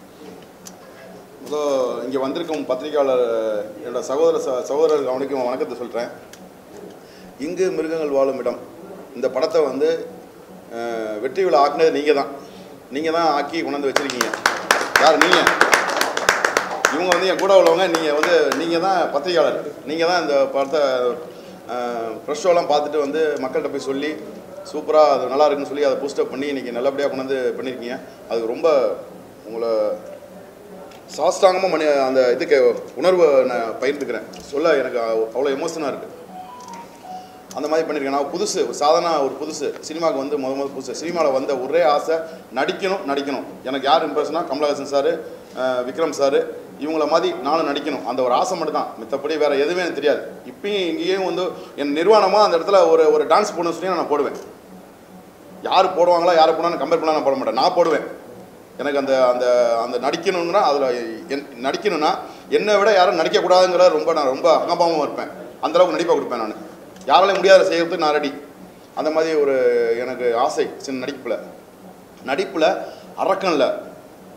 முதல் இங்கே வந்திருக்கும் பத்திரிகையாளர் என்னோட சகோதர ச சகோதரருக்கு அவனுக்கும் வணக்கத்தை சொல்கிறேன் இங்கு மிருகங்கள் வாழும் இடம் இந்த படத்தை வந்து அஹ், வெற்றி விழா ஆக்குனது நீங்கள் தான் நீங்கள் தான் ஆக்கி கொண்டாந்து வச்சுருக்கீங்க யார் நீங்கள் இவங்க வந்து என் கூட உள்ளவங்க நீங்கள் வந்து நீங்கள் தான் பத்திரிகையாளர் நீங்கள் தான் இந்த படத்தை ப்ரெஷ் ஷோலாம் பார்த்துட்டு வந்து மக்கள்கிட்ட போய் சொல்லி சூப்பராக அது நல்லா இருக்குன்னு சொல்லி அதை பூஸ்டப் பண்ணி இன்றைக்கி நல்லபடியாக கொண்டாந்து பண்ணியிருக்கீங்க அதுக்கு ரொம்ப உங்களை சாஸ்தாங்கமாக மணி அந்த இதுக்கு உணர்வை நான் பகிர்ந்துக்கிறேன் சொல்ல எனக்கு அவ்வளோ எமோஷனாக இருக்குது அந்த மாதிரி பண்ணியிருக்கேன் நான் புதுசு ஒரு சாதாரண ஒரு புதுசு சினிமாவுக்கு வந்து முத முதல் புதுசு சினிமாவில் வந்த ஒரே ஆசை நடிக்கணும் நடிக்கணும் எனக்கு யார் இம்ப்ரெஷனா கமலஹாசன் சார் விக்ரம் சார் இவங்கள மாதிரி நானும் நடிக்கணும் அந்த ஒரு ஆசை மட்டும் தான் மித்தபடி வேறு எதுவுமே எனக்கு தெரியாது இப்பயும் இங்கேயும் வந்து என் நிர்வாணமாக அந்த இடத்துல ஒரு ஒரு டான்ஸ் போடணும்னு சொல்லி நான் போடுவேன் யார் போடுவாங்களா யார் போனாலும் கம்பேர் பண்ணால் நான் போட மாட்டேன் நான் போடுவேன் எனக்கு அந்த அந்த அந்த நடிக்கணும்னா அதில் என் நடிக்கணும்னா என்னை விட யாரும் நடிக்கக்கூடாதுங்கிற ரொம்ப நான் ரொம்ப அகம்பாவமாக இருப்பேன் அந்த அளவுக்கு நடிப்பாக கொடுப்பேன் நான் யாராலையும் முடியாத செய்யறதுக்கு நான் ரெடி அந்த மாதிரி ஒரு எனக்கு ஆசை சின்ன நடிப்பில் நடிப்பில் அரக்கனில்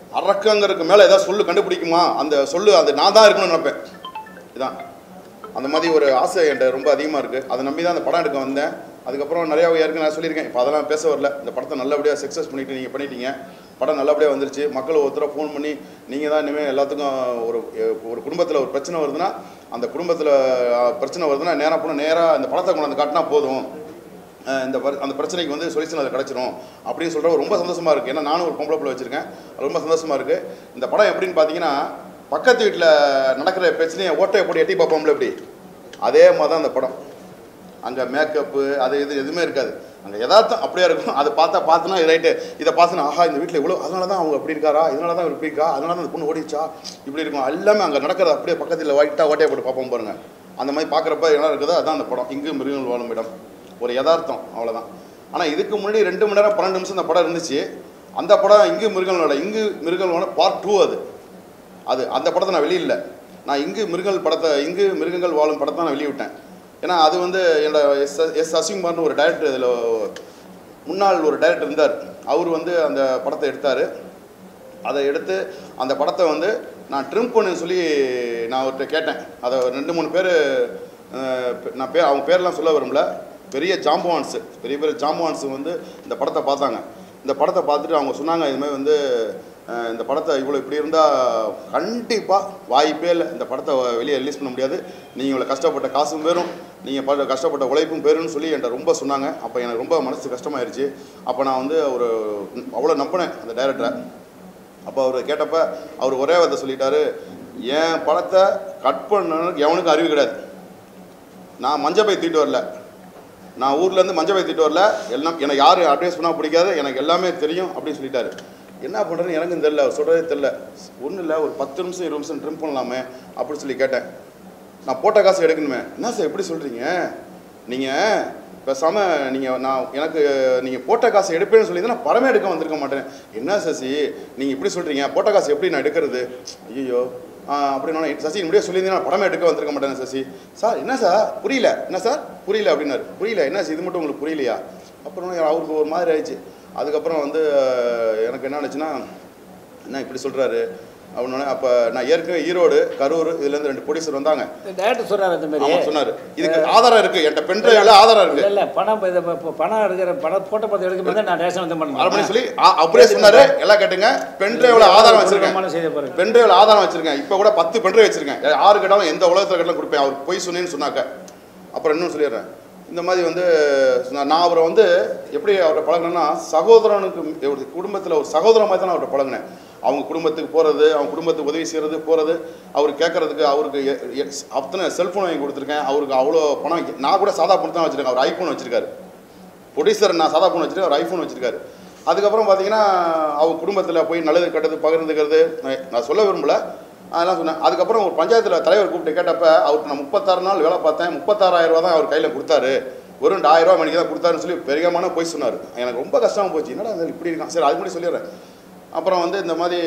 அரக்கங்கிறதுக்கு மேலே ஏதாவது சொல்லு கண்டுபிடிக்குமா அந்த சொல்லு அது நான் தான் இருக்கணும்னு நினைப்பேன் இதான் அந்த மாதிரி ஒரு ஆசை என்கிட்ட ரொம்ப அதிகமாக இருக்குது அதை நம்பி தான் அந்த படம் எடுக்க வந்தேன் அதுக்கப்புறம் நிறையா ஏற்கனவே நான் சொல்லியிருக்கேன் இப்போ அதெல்லாம் பேச வரல இந்த படத்தை நல்லபடியாக சக்ஸஸ் பண்ணிட்டு நீங்கள் பண்ணிட்டீங்க படம் நல்லபடியாக வந்துருச்சு மக்கள் ஒருத்தர ஃபோன் பண்ணி நீங்கள் தான் இனிமேல் எல்லாத்துக்கும் ஒரு ஒரு குடும்பத்தில் ஒரு பிரச்சனை வருதுன்னா அந்த குடும்பத்தில் பிரச்சனை வருதுன்னா நேராக போனால் நேராக அந்த படத்தை கொண்டாந்து காட்டினா போதும் அஹ் இந்த பர- அந்த பிரச்சனைக்கு வந்து சொல்யூஷன் அது கிடச்சிரும் அப்படின்னு சொல்கிற ரொம்ப சந்தோஷமாக இருக்குது ஏன்னா நானும் ஒரு பொம்பளை பிள்ளை வச்சுருக்கேன் ரொம்ப சந்தோஷமாக இருக்குது இந்த படம் எப்படின்னு பார்த்தீங்கன்னா பக்கத்து வீட்டில் நடக்கிற பிரச்சனையை ஓட்டையை போட்டு எட்டி பார்ப்போம்ல எப்படி அதே மாதிரி தான் அந்த படம் அங்கே மேக்கப்பு அது இது எதுவுமே இருக்காது அங்கே யதார்த்தம் அப்படியே இருக்கும் அதை பார்த்தா பார்த்தனா ரைட்டு இதை பார்த்தனா ஆஹா இந்த வீட்டில் இவ்வளோ அதனால தான் அவங்க அப்படி இருக்காரா இதனால தான் இவர் இப்படி இருக்கா அதனால தான் அந்த பொண்ணு ஓடிச்சா இப்படி இருக்கும் எல்லாமே அங்கே நடக்கிறது அப்படியே பக்கத்தில் ஒயிட்டாக ஓட்டையை போட்டு பார்ப்போம் பாருங்க அந்த மாதிரி பார்க்குறப்ப என்ன இருக்குதோ அதான் அந்த படம் இங்கு மிருகங்கள் வாழும் இடம் ஒரு யதார்த்தம் அவ்வளோதான் ஆனால் இதுக்கு முன்னாடி ரெண்டு மணி நேரம் பன்னெண்டு நிமிஷம் இந்த படம் இருந்துச்சு அந்த படம் இங்கு மிருகங்களோட இங்கு மிருகங்களோட பார்ட் டூ அது அது அந்த படத்தை நான் வெளியிடல நான் இங்கு மிருகங்கள் படத்தை இங்கு மிருகங்கள் வாழும் படத்தை நான் வெளியிட்டேன் ஏன்னா அது வந்து என்னோட எஸ் எஸ் அசிங்குமார்னு ஒரு டைரக்டர் இதில் முன்னாள் ஒரு டைரக்டர் இருந்தார் அவர் வந்து அந்த படத்தை எடுத்தார் அதை எடுத்து அந்த படத்தை வந்து நான் ட்ரிம் பண்ணு சொல்லி நான் அவர்கிட்ட கேட்டேன் அதை ஒரு ரெண்டு மூணு பேர் நான் பேர் அவங்க பேர்லாம் சொல்ல விரும்பல பெரிய ஜாம்பவான்ஸு பெரிய பெரிய ஜாம்பவான்ஸு வந்து இந்த படத்தை பார்த்தாங்க இந்த படத்தை பார்த்துட்டு அவங்க சொன்னாங்க இதுமாதிரி வந்து அஹ், இந்த படத்தை இவ்வளோ இப்படி இருந்தால் கண்டிப்பாக வாய்ப்பே இல்லை இந்த படத்தை வெளியே ரிலீஸ் பண்ண முடியாது நீங்கள் இவ்வளோ கஷ்டப்பட்ட காசும் பேரும் நீங்கள் பட கஷ்டப்பட்ட உழைப்பும் பேருன்னு சொல்லி என்கிட்ட ரொம்ப சொன்னாங்க அப்போ எனக்கு ரொம்ப மனசு கஷ்டமாயிருச்சு அப்போ நான் வந்து ஒரு அவ்வளோ நம்பினேன் அந்த டைரக்டரை அப்போ அவர் கேட்டப்ப அவர் ஒரே வார்த்தை சொல்லிட்டாரு என் படத்தை கட் பண்ணணுக்கு எவனுக்கும் அறிவு கிடையாது நான் மஞ்சள் பை தூக்கிட்டு வரல நான் ஊர்லேருந்து மஞ்சள் பை தூக்கிட்டு வரல எல்லாம் எனக்கு யார் அட்வைஸ் பண்ணால் பிடிக்காது எனக்கு எல்லாமே தெரியும் அப்படின்னு சொல்லிட்டாரு என்ன பண்ணுறேன்னு எனக்கும் தெரில அவர் சொல்கிறதே தெரில ஒன்றும் இல்லை ஒரு பத்து நிமிஷம் இருபது நிமிஷம் ட்ரிம் பண்ணலாமே அப்படின்னு சொல்லி கேட்டேன் நான் போட்ட காசு எடுக்கணுமே என்ன சார் எப்படி சொல்கிறீங்க நீங்கள் பேசாமல் நீங்கள் நான் எனக்கு நீங்கள் போட்ட காசு எடுப்பேன்னு சொல்லி நான் படமே எடுக்க வந்திருக்க மாட்டேன் என்ன சசி நீங்கள் இப்படி சொல்கிறீங்க போட்ட காசு எப்படி நான் எடுக்கிறது ஐயோ அப்படின்னு சசி இப்படியே சொல்லியிருந்தீங்க நான் படமே எடுக்க வந்திருக்க மாட்டேன் சசி சார் என்ன சார் புரியல என்ன சார் புரியல அப்படின்னாரு புரியல என்ன சார் இது மட்டும் உங்களுக்கு புரியலையா அப்புறம் அவருக்கு ஒரு மாதிரி ஆயிடுச்சு அதுக்கப்புறம் வந்து அஹ், எனக்கு என்ன ஆச்சுன்னா என்ன இப்படி சொல்கிறாரு அப்படின்னு அப்போ நான் ஏற்கனவே ஈரோடு கரூர் இதுலேருந்து ரெண்டு ப்ரொடியூசர் வந்தாங்க டேரக்டர் சொல்றாரு இந்த மாதிரி ஆமாம் சொன்னார் இதுக்கு ஆதாரம் இருக்குது என்கிட்ட பென்ட்ரைவில் ஆதாரம் இல்ல இருக்குது இல்ல பணம் இதை இப்ப- இப்ப பணம் எடுக்கிற படம் போட்ட படத்தை எடுக்கும்போது நான் ரேஷன் வந்து அரை மணி பண்ணேன் சொல்லி ஆ, அப்படியே சொன்னாரு எல்லாம் கேட்டுங்க பென்ட்ரைவில் ஆதாரம் வச்சிருக்கேன் பிரமாணம் செய்த பாருங்க பென்ட்ரைவில் ஆதாரம் வச்சிருக்கேன் இப்போ கூட பத்து பென்ட்ரைவ் வச்சிருக்கேன் யாரு கேட்டாலும் எந்த உலகத்தில் கேட்டாலும் கொடுப்பேன் அவர் பொய் சொன்னேன்னு சொன்னாக்க அப்புறம் இன்னும் சொல்லிடுறேன் இந்த மாதிரி வந்து நான் நான் அவரை வந்து எப்படி அவரை பழகினேன்னா சகோதரனுக்கு ஒரு குடும்பத்தில் ஒரு சகோதரன் மாதிரி தான் நான் அவரை பழகினேன் அவங்க குடும்பத்துக்கு போகிறது அவங்க குடும்பத்துக்கு உதவி செய்கிறது போகிறது அவர் கேட்கறதுக்கு அவருக்கு எ- எ- அத்தனை செல்ஃபோன் வாங்கி கொடுத்துருக்கேன் அவருக்கு அவ்வளோ பணம் நான் கூட சாதா பணம் தான் வச்சுருக்கேன் அவர் ஐஃபோன் வச்சிருக்காரு ப்ரொடியூசர் நான் சாதா ஃபோன் வச்சிருக்கேன் அவர் ஐஃபோன் வச்சிருக்காரு அதுக்கப்புறம் பார்த்தீங்கன்னா அவங்க குடும்பத்தில் போய் நல்லது கெட்டது பகிர்ந்துக்கிறது நான் நான் சொல்ல விரும்பல அதெல்லாம் சொன்னேன் அதுக்கப்புறம் ஒரு பஞ்சாயத்தில் தலைவர் கூப்பிட்டு கேட்டப்ப அவருக்கு நான் முப்பத்தாறு நாள் வேலை பார்த்தேன் முப்பத்தாறாயிரம் ரூபா தான் அவர் கையில் கொடுத்தாரு ஒரு ரெண்டு ஆயிரம் ரூபா மணிக்கு தான் கொடுத்தாருன்னு சொல்லி பெரியமான போய் சொன்னார் எனக்கு ரொம்ப கஷ்டமாக போச்சு என்னடா இது இப்படி இருக்கான் சரி அது முன்னாடி சொல்லிடுறேன் அப்புறம் வந்து இந்த மாதிரி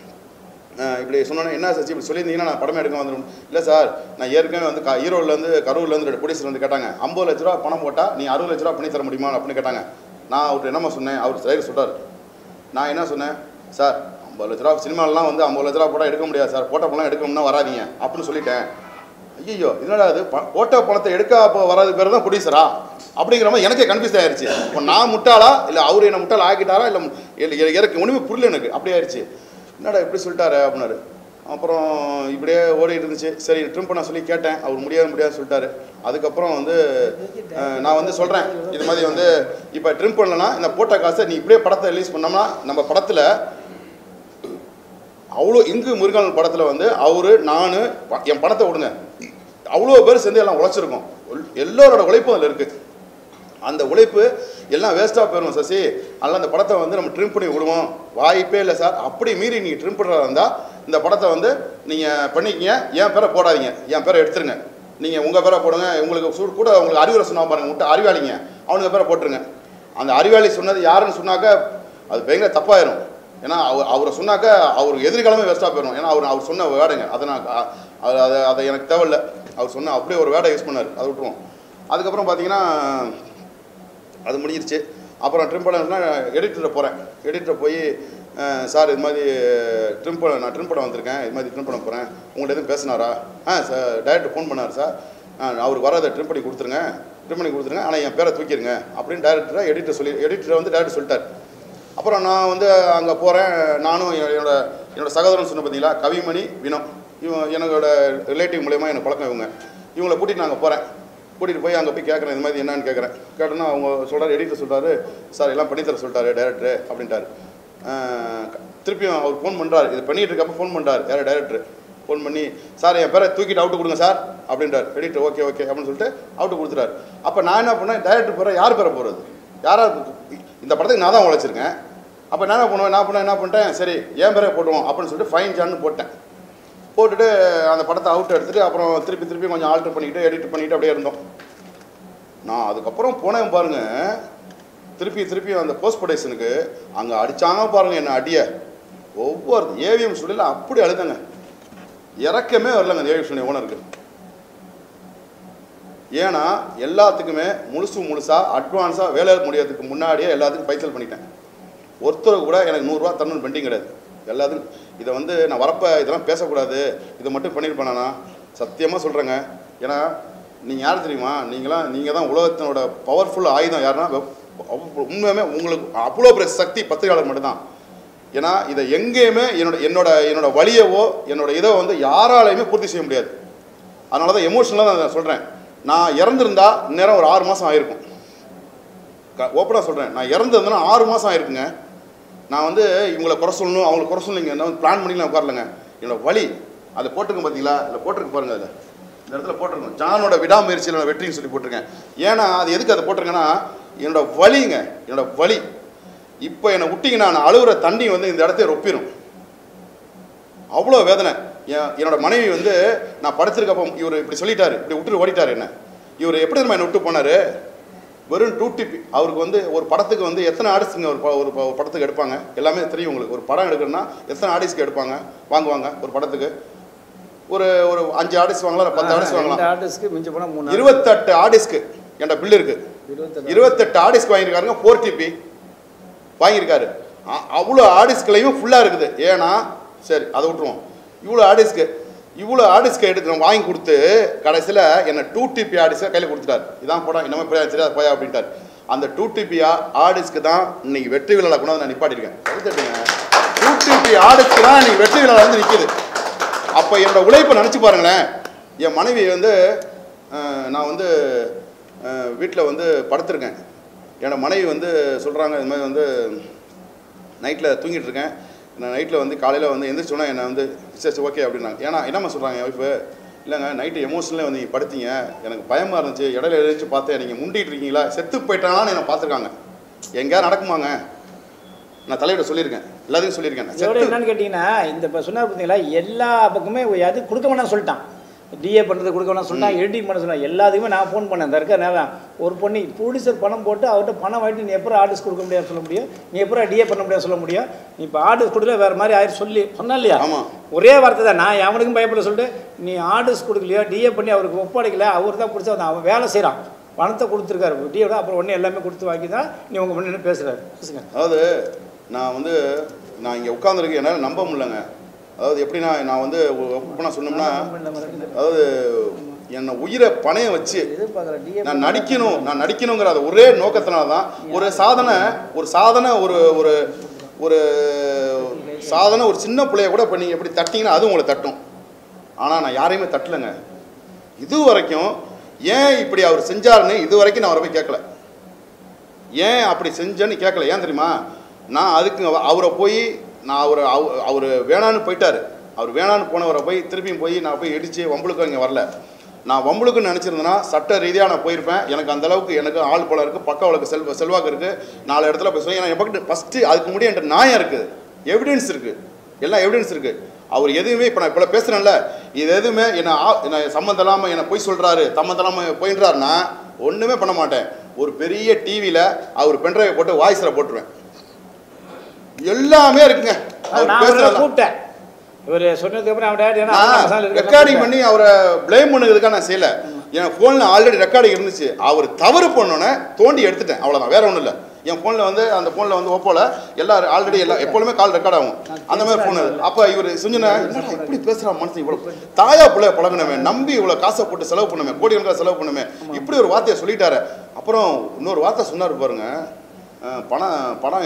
அஹ் இப்படி சொன்னோன்னே என்ன சச்சி இப்படி சொல்லியிருந்தீங்கன்னா நான் படமே எடுக்க வந்துடும் இல்லை சார் நான் ஏற்கனவே வந்து க ஈரோடுலேருந்து கரூர்லேருந்து ரெண்டு போலீஸர் வந்து கேட்டாங்க ஐம்பது லட்ச ரூபா பணம் போட்டால் நீ அறுபது லட்ச ரூபா பண்ணி தர முடியுமா அப்படின்னு கேட்டாங்க நான் அவர்கிட்ட என்னம்மா சொன்னேன் அவர் சரி சொல்றாரு நான் என்ன சொன்னேன் சார் ஐம்பது லட்ச ரூபா சினிமாலலாம் வந்து ஐம்பது லட்ச ரூபா போட்டால் எடுக்க முடியாது சார் போட்ட பணம் எடுக்கணும்னா வராதீங்க அப்படின்னு சொல்லிட்டேன் ஐயோ இதனால அது ப- போட்ட பணத்தை எடுக்க அப்போ வராது பேர் தான் ப்ரொடியூசரா அப்படிங்கிற மாதிரி எனக்கே கன்ஃபியூஸ் ஆயிருச்சு இப்போ நான் முட்டாளா இல்லை அவர் என்ன முட்டாள் ஆக்கிட்டாரா இல்லை எனக்கு ஒன்றுமே புரியல எனக்கு அப்படி ஆயிடுச்சு என்னடா இப்படி சொல்லிட்டாரு அப்படின்னாரு அப்புறம் இப்படியே ஓடிட்டு இருந்துச்சு சரி ட்ரிம் பண்ண சொல்லி கேட்டேன் அவர் முடியாது முடியாது சொல்லிட்டாரு அதுக்கப்புறம் வந்து அஹ், நான் வந்து சொல்கிறேன் இது மாதிரி வந்து இப்போ ட்ரிம் பண்ணலன்னா இந்த போட்ட காசை நீ இப்படியே படத்தை ரிலீஸ் பண்ணோம்னா நம்ம படத்தில் அவ்வளோ இங்கு முருகன் படத்தில் வந்து அவர் நான் என் பணத்தை விடுங்க அவ்வளோ பேர் சேர்ந்து எல்லாம் உழைச்சிருக்கோம் எல்- எல்லாரோட உழைப்பும் அதில் இருக்குது அந்த உழைப்பு எல்லாம் வேஸ்ட்டாக போயிடும் சசி அதனால் அந்த படத்தை வந்து நம்ம ட்ரிம் பண்ணி விடுவோம் வாய்ப்பே இல்லை சார் அப்படி மீறி நீங்கள் ட்ரிம் பண்ணுறதா இருந்தால் இந்த படத்தை வந்து நீங்கள் பண்ணிக்கிங்க என் பேரை போடாதீங்க என் பேரை எடுத்துருங்க நீங்கள் உங்கள் பேரை போடுங்க உங்களுக்கு சு- கூட உங்களுக்கு அறிவுரை சொன்னா பாருங்க முட்டை அறிவாளிங்க அவனுங்க பேரை போட்டுருங்க அந்த அறிவாளி சொன்னது யாருன்னு சொன்னாக்க அது பயங்கர தப்பாயிரும் ஏன்னா அவர் அவரை சொன்னாக்க அவர் எதிர்காலமே வேஸ்ட்டாக போயிடும் ஏன்னா அவர் அவர் சொன்ன வேடைங்க அதை நான் அ- அது அதை அதை எனக்கு தேவையில்ல அவர் சொன்ன அப்படியே ஒரு வேடை யூஸ் பண்ணார் அதை விட்டுருவோம் அதுக்கப்புறம் பார்த்தீங்கன்னா அது முடிஞ்சிருச்சு அப்புறம் ட்ரிம்பிள்னா எடிட்டரை போகிறேன் எடிட்டரை போய் அஹ், சார் இது மாதிரி ட்ரிம் படம் நான் ட்ரிம் படம் வந்திருக்கேன் இது மாதிரி ட்ரிம் பண்ண போகிறேன் உங்கள்ட்ட எதுவும் பேசினாரா ஆ சார் டைரக்டர் ஃபோன் பண்ணார் சார் ஆ, அவருக்கு வராத ட்ரிம் பண்ணி கொடுத்துருங்க ட்ரிம் பண்ணி கொடுத்துருங்க ஆனால் என் பேரை தூக்கிடுங்க அப்படின்னு டேரக்டரை எடிட்டர் சொல்லி எடிட்டர் வந்து டேரக்டர் சொல்லிட்டார் அப்புறம் நான் வந்து அங்கே போகிறேன் நானும் எ- என்னோட என்னோட சகோதரன் சொன்ன பார்த்தீங்களா கவிமணி வினோ இவன் என்னோட ரிலேட்டிவ் மூலயமா எனக்கு பழக்கம் இவங்க இவங்களை கூட்டிகிட்டு நாங்கள் போகிறேன் கூட்டிகிட்டு போய் அங்கே போய் கேட்குறேன் இது மாதிரி என்னன்னு கேட்குறேன் கேட்டோன்னா அவங்க சொல்கிறாரு எடிட்டர் சொல்கிறாரு சார் எல்லாம் பண்ணித்தர சொல்லிட்டாரு டேரக்டர் அப்படின்ட்டாரு ஆஹ் திருப்பியும் அவர் ஃபோன் பண்ணுறாரு இது பண்ணிட்டு இருக்கப்ப ஃபோன் பண்ணுறாரு யார் டேரக்டர் ஃபோன் பண்ணி சார் என் பேரை தூக்கிட்டு அவுட்டு கொடுங்க சார் அப்படின்றார் எடிட்டர் ஓகே ஓகே அப்படின்னு சொல்லிட்டு அவுட்டு கொடுத்துட்டாரு அப்போ நான் என்ன பண்ணேன் டேரக்டர் பேரை யார் பேரை போகிறது யாரா இந்த படத்துக்கு நான் தான் உழைச்சிருக்கேன் அப்போ நான் என்ன பண்ணுவேன் நான் பண்ண என்ன பண்ணிட்டேன் சரி என் பேரே போட்டுவோம் அப்படின்னு சொல்லிட்டு ஃபைன் ஜான்னு போட்டேன் போட்டுட்டு அந்த படத்தை அவுட் எடுத்துட்டு அப்புறம் திருப்பி திருப்பி கொஞ்சம் ஆல்டர் பண்ணிக்கிட்டு எடிட் பண்ணிக்கிட்டு அப்படியே இருந்தோம் நான் அதுக்கப்புறம் போனேன் பாருங்க திருப்பி திருப்பி அந்த போஸ்ட் ப்ரொடக்ஷனுக்கு அங்கே அடிச்சாங்க பாருங்க என்ன அடிய ஒவ்வொரு ஏவிஎம் ஸ்டுடியோல அப்படி அழுதங்க இறக்கமே வரலங்க அந்த ஏவிஎம் ஸ்டுடியோ ஓனருக்கு ஏன்னா எல்லாத்துக்குமே முழுசு முழுசாக அட்வான்ஸாக வேலை முடியறதுக்கு முன்னாடியே எல்லாத்துக்கும் பைசல் பண்ணிட்டேன் ஒருத்தர் கூட எனக்கு நூறுரூவா தரணும்னு பெண்டிங் கிடையாது எல்லாத்துக்கும் இதை வந்து நான் வரப்ப இதெல்லாம் பேசக்கூடாது இதை மட்டும் பண்ணியிருப்பேனா சத்தியமாக சொல்கிறேங்க ஏன்னா நீங்கள் யார் தெரியுமா நீங்களாம் நீங்கள் தான் உலகத்தினோட பவர்ஃபுல் ஆயுதம் யாருன்னா வெப்- அவ்வ- உண்மையுமே உங்களுக்கு அவ்வளோ பெரிய சக்தி பத்திரிகையாளர் மட்டும்தான் ஏன்னா இதை எங்கேயுமே என்னோட என்னோட என்னோட வழியவோ என்னோட இதை வந்து யாராலையுமே பூர்த்தி செய்ய முடியாது அதனால தான் எமோஷனலாக தான் நான் சொல்கிறேன் நான் இறந்துருந்தா நேரம் ஒரு ஆறு மாதம் ஆயிருக்கும் ஓப்பனாக சொல்கிறேன் நான் இறந்துருந்தேன்னா ஆறு மாதம் ஆயிருக்குங்க நான் வந்து இவங்களை குறை சொல்லணும் அவங்களை குறை சொல்லலைங்க நான் பிளான் பண்ணி நான் உட்காரலங்க என்னோட வழி அதை போட்டிருக்கேன் பார்த்தீங்களா அதில் போட்டிருக்கு பாருங்க அதில் இந்த இடத்துல போட்டிருக்கேன் ஜானோட விடாமுயற்சியில் நான் வெற்றின்னு சொல்லி போட்டிருக்கேன் ஏன்னா அது எதுக்கு அதை போட்டிருக்கேன்னா என்னோட வலிங்க என்னோட வலி இப்போ என்னை விட்டிங்கன்னா நான் அழுகுற தண்ணி வந்து இந்த இடத்தைய ரொப்பிடும் அவ்வளோ வேதனை என் என்னோட மனைவி வந்து நான் படுத்திருக்கப்போ இவர் இப்படி சொல்லிட்டாரு இப்படி விட்டுட்டு ஓடிட்டாரு என்ன இவர் எப்படி நம்ம என்னை விட்டு போனாரு வெறும் டூ டிபி அவருக்கு வந்து ஒரு படத்துக்கு வந்து எத்தனை ஆர்டிஸ்ட்டுங்க ஒரு ப- ஒரு ப- ஒரு படத்துக்கு எடுப்பாங்க எல்லாமே தெரியும் உங்களுக்கு ஒரு படம் எடுக்கணும்னா எத்தனை ஆர்டிஸ்ட்க்கு எடுப்பாங்க வாங்குவாங்க ஒரு படத்துக்கு ஒரு ஒரு அஞ்சு ஆர்டிஸ்ட் வாங்கலாம் இல்ல பத்து ஆர்டிஸ்ட் வாங்கலாம் இந்த ஆர்டிஸ்ட்க்கு மிஞ்சி போனால் மூணு இருபத்தெட்டு ஆர்டிஸ்ட்க்கு என்கிட்ட பில் இருக்கு இருபத்தெட்டு இருபத்தெட்டு ஆடிஸ்க் வாங்கியிருக்காருங்க ஃபோர் டிபி வாங்கியிருக்காரு அ- அவ்வளோ ஆடிஸ்க்லையும் ஃபுல்லாக இருக்குது ஏன்னா சரி அதை விட்டுருவோம் இவ்வளோ ஆடிஸ்க்கு இவ்வளோ ஆடிஸ்க்கு எடுத்து வாங்கி கொடுத்து கடைசியில் என்னை டூ டிபி ஆடிஸ்க்கை கையில் கொடுத்துட்டார் இதான் படம் இன்னமே போய் தெரியாது போயா அப்படின்ட்டார் அந்த டூ டிபி ஆடிஸ்க்கு தான் இன்னைக்கு வெற்றி விழா கூட நான் நிப்பாட்டிருக்கேன் கருத்துட்டுங்க டூ டிபி ஆடிஸ்க்கு தான் இன்னைக்கு வெற்றி விழா வந்து நிற்கிது அப்போ என்னோட உழைப்பை நினச்சி பாருங்களேன் என் மனைவி வந்து அஹ், நான் வந்து வீட்டில் வந்து படுத்திருக்கேன் என்னோட மனைவி வந்து சொல்கிறாங்க இது மாதிரி வந்து நைட்டில் தூங்கிட்டு இருக்கேன் நான் நைட்டில் வந்து காலையில் வந்து எந்திரிச்சோன்னா என்னை வந்து சரி ஓகே அப்படின்னாங்க ஏன்னா என்னம்மா சொல்கிறாங்க என் ஒய்ஃபு இல்லைங்க நைட்டு எமோஷனலே வந்து நீங்கள் படுத்தீங்க எனக்கு பயமாக இருந்துச்சு இடையில எழுந்துச்சு பார்த்தேன் நீங்கள் முண்டிட்டு இருக்கீங்களா செத்து போயிட்டானான்னு என்னை பார்த்துருக்காங்க எங்கேயா நடக்குமாங்க நான் தலையிட சொல்லியிருக்கேன் எல்லாத்தையும் சொல்லியிருக்கேன் நான் இதோட செத்து என்னன்னு கேட்டிங்கன்னா இந்த இப்போ சொன்னார் பார்த்தீங்களா எல்லா பக்கமே அது கொடுக்க வேணாம்னு சொல்லிட்டான் டிஏ பண்ணுறது கொடுக்க வேணாம் சொன்னா எடிட்டிங் பண்ண சொன்னா எல்லாத்துக்குமே நான் ஃபோன் பண்ணேன் இந்த இருக்க நேரம் ஒரு பொண்ணு ப்ரொடியூசர் பணம் போட்டு அவர்கிட்ட பணம் வாங்கிட்டு நீ எப்போ ஆர்டிஸ்ட் கொடுக்க முடியாது சொல்ல முடியும் நீ எப்போ டிஏ பண்ண முடியாது சொல்ல முடியும் நீ இப்போ ஆர்டிஸ்ட் கொடுக்கல வேறு மாதிரி ஆயிரம் சொல்லி சொன்னா இல்லையா ஆமாம் ஒரே வார்த்தை தான் நான் அவனுக்கும் பயப்பட சொல்லிட்டு நீ ஆர்டிஸ்ட் கொடுக்கலையோ டிஏ பண்ணி அவருக்கு ஒப்படைக்கல அவர் தான் பிடிச்சா அவன் வேலை செய்கிறான் பணத்தை கொடுத்துருக்காரு டிஏ அப்புறம் ஒன்று எல்லாமே கொடுத்து வாங்கி தான் நீ உங்கள் முன்னாடி பேசுகிறாரு பேசுங்க அதாவது நான் வந்து நான் இங்கே உட்காந்துருக்கு என்னால் நம்ப முடியலங்க அதாவது எப்படின்னா நான் வந்து ஓப்பனாக சொன்னோம்னா அதாவது என்னை உயிரை பணையம் வச்சு எதிர்பார்க்குறேன் டிஏ நான் நடிக்கணும் நான் நடிக்கணுங்கிற அந்த ஒரே நோக்கத்தினால தான் ஒரு சாதனை ஒரு சாதனை ஒரு ஒரு ஒரு சாதனை ஒரு சின்ன பிள்ளைய கூட இப்போ நீங்கள் எப்படி தட்டிங்கன்னா அது உங்களை தட்டும் ஆனால் நான் யாரையுமே தட்டலைங்க இது வரைக்கும் ஏன் இப்படி அவர் செஞ்சாருன்னு இது வரைக்கும் நான் அவரை போய் கேட்கல ஏன் அப்படி செஞ்சேன்னு கேட்கல ஏன் தெரியுமா நான் அதுக்கு அவ- அவரை போய் நான் அவரை அவர் வேணான்னு போயிட்டாரு அவர் வேணான்னு போனவரை போய் திருப்பியும் போய் நான் போய் இடித்து வம்புளுக்கு இங்கே வரல நான் வம்புளுக்குன்னு நினச்சிருந்தேன்னா சட்ட ரீதியாக நான் போயிருப்பேன் எனக்கு அந்த அளவுக்கு எனக்கு ஆள் போல இருக்குது பக்கவளுக்கு செல்வ செல்வாக்கு இருக்குது நாலு இடத்துல போய் சொல்லி ஏன்னா என் பக்கத்து ஃபஸ்ட்டு அதுக்கு முன்னாடி என்கிட்ட நியாயம் இருக்குது எவிடன்ஸ் இருக்குது எல்லாம் எவிடன்ஸ் இருக்குது அவர் எதுவுமே இப்போ நான் இப்போ பேசுகிறேன்ல இது எதுவுமே என்னை ஆ என்னை சம்மந்தம் இல்லாமல் என்னை பொய் சொல்கிறாரு சம்மந்தம் இல்லாமல் போயின்றாருன்னா ஒன்றுமே பண்ண மாட்டேன் ஒரு பெரிய டிவியில் அவர் பென்ட்ரைவை போட்டு வாய்ஸில் போட்டுருவேன் எல்லாமே இருக்குங்க அவர் நான் அவரை பேசுறதெல்லாம். கூப்பிட்டேன் இவர் சொன்னதுக்கு அப்புறம் அவன் டேடி நான் ரெக்கார்டிங் பண்ணி அவரை ப்ளேம் பண்ணுறதுக்காக நான் செய்யல என் ஃபோனில் ஆல்ரெடி ரெக்கார்டிங் இருந்துச்சு அவர் தவறு பண்ணோன்னே தோண்டி எடுத்துட்டேன் அவ்வளோதான் வேற ஒன்றும் இல்லை என் ஃபோனில் வந்து அந்த ஃபோனில் வந்து ஓப்போல எல்லா ஆல்ரெடி எல்லா எப்பொழுதுமே கால் ரெக்கார்ட் ஆகும் அந்த மாதிரி ஃபோன் அப்போ இவர் செஞ்சுன என்னடா இப்படி பேசுகிறான் மனுஷன் இவ்வளோ தாயா பிள்ளைய பழகணுமே நம்பி இவ்வளோ காசை போட்டு செலவு பண்ணுமே கோடி கணக்காக செலவு பண்ணுமே இப்படி ஒரு வார்த்தையை சொல்லிட்டாரு அப்புறம் இன்னொரு வார்த்தை சொன்னார் பாருங்க அஹ் பணம் படம்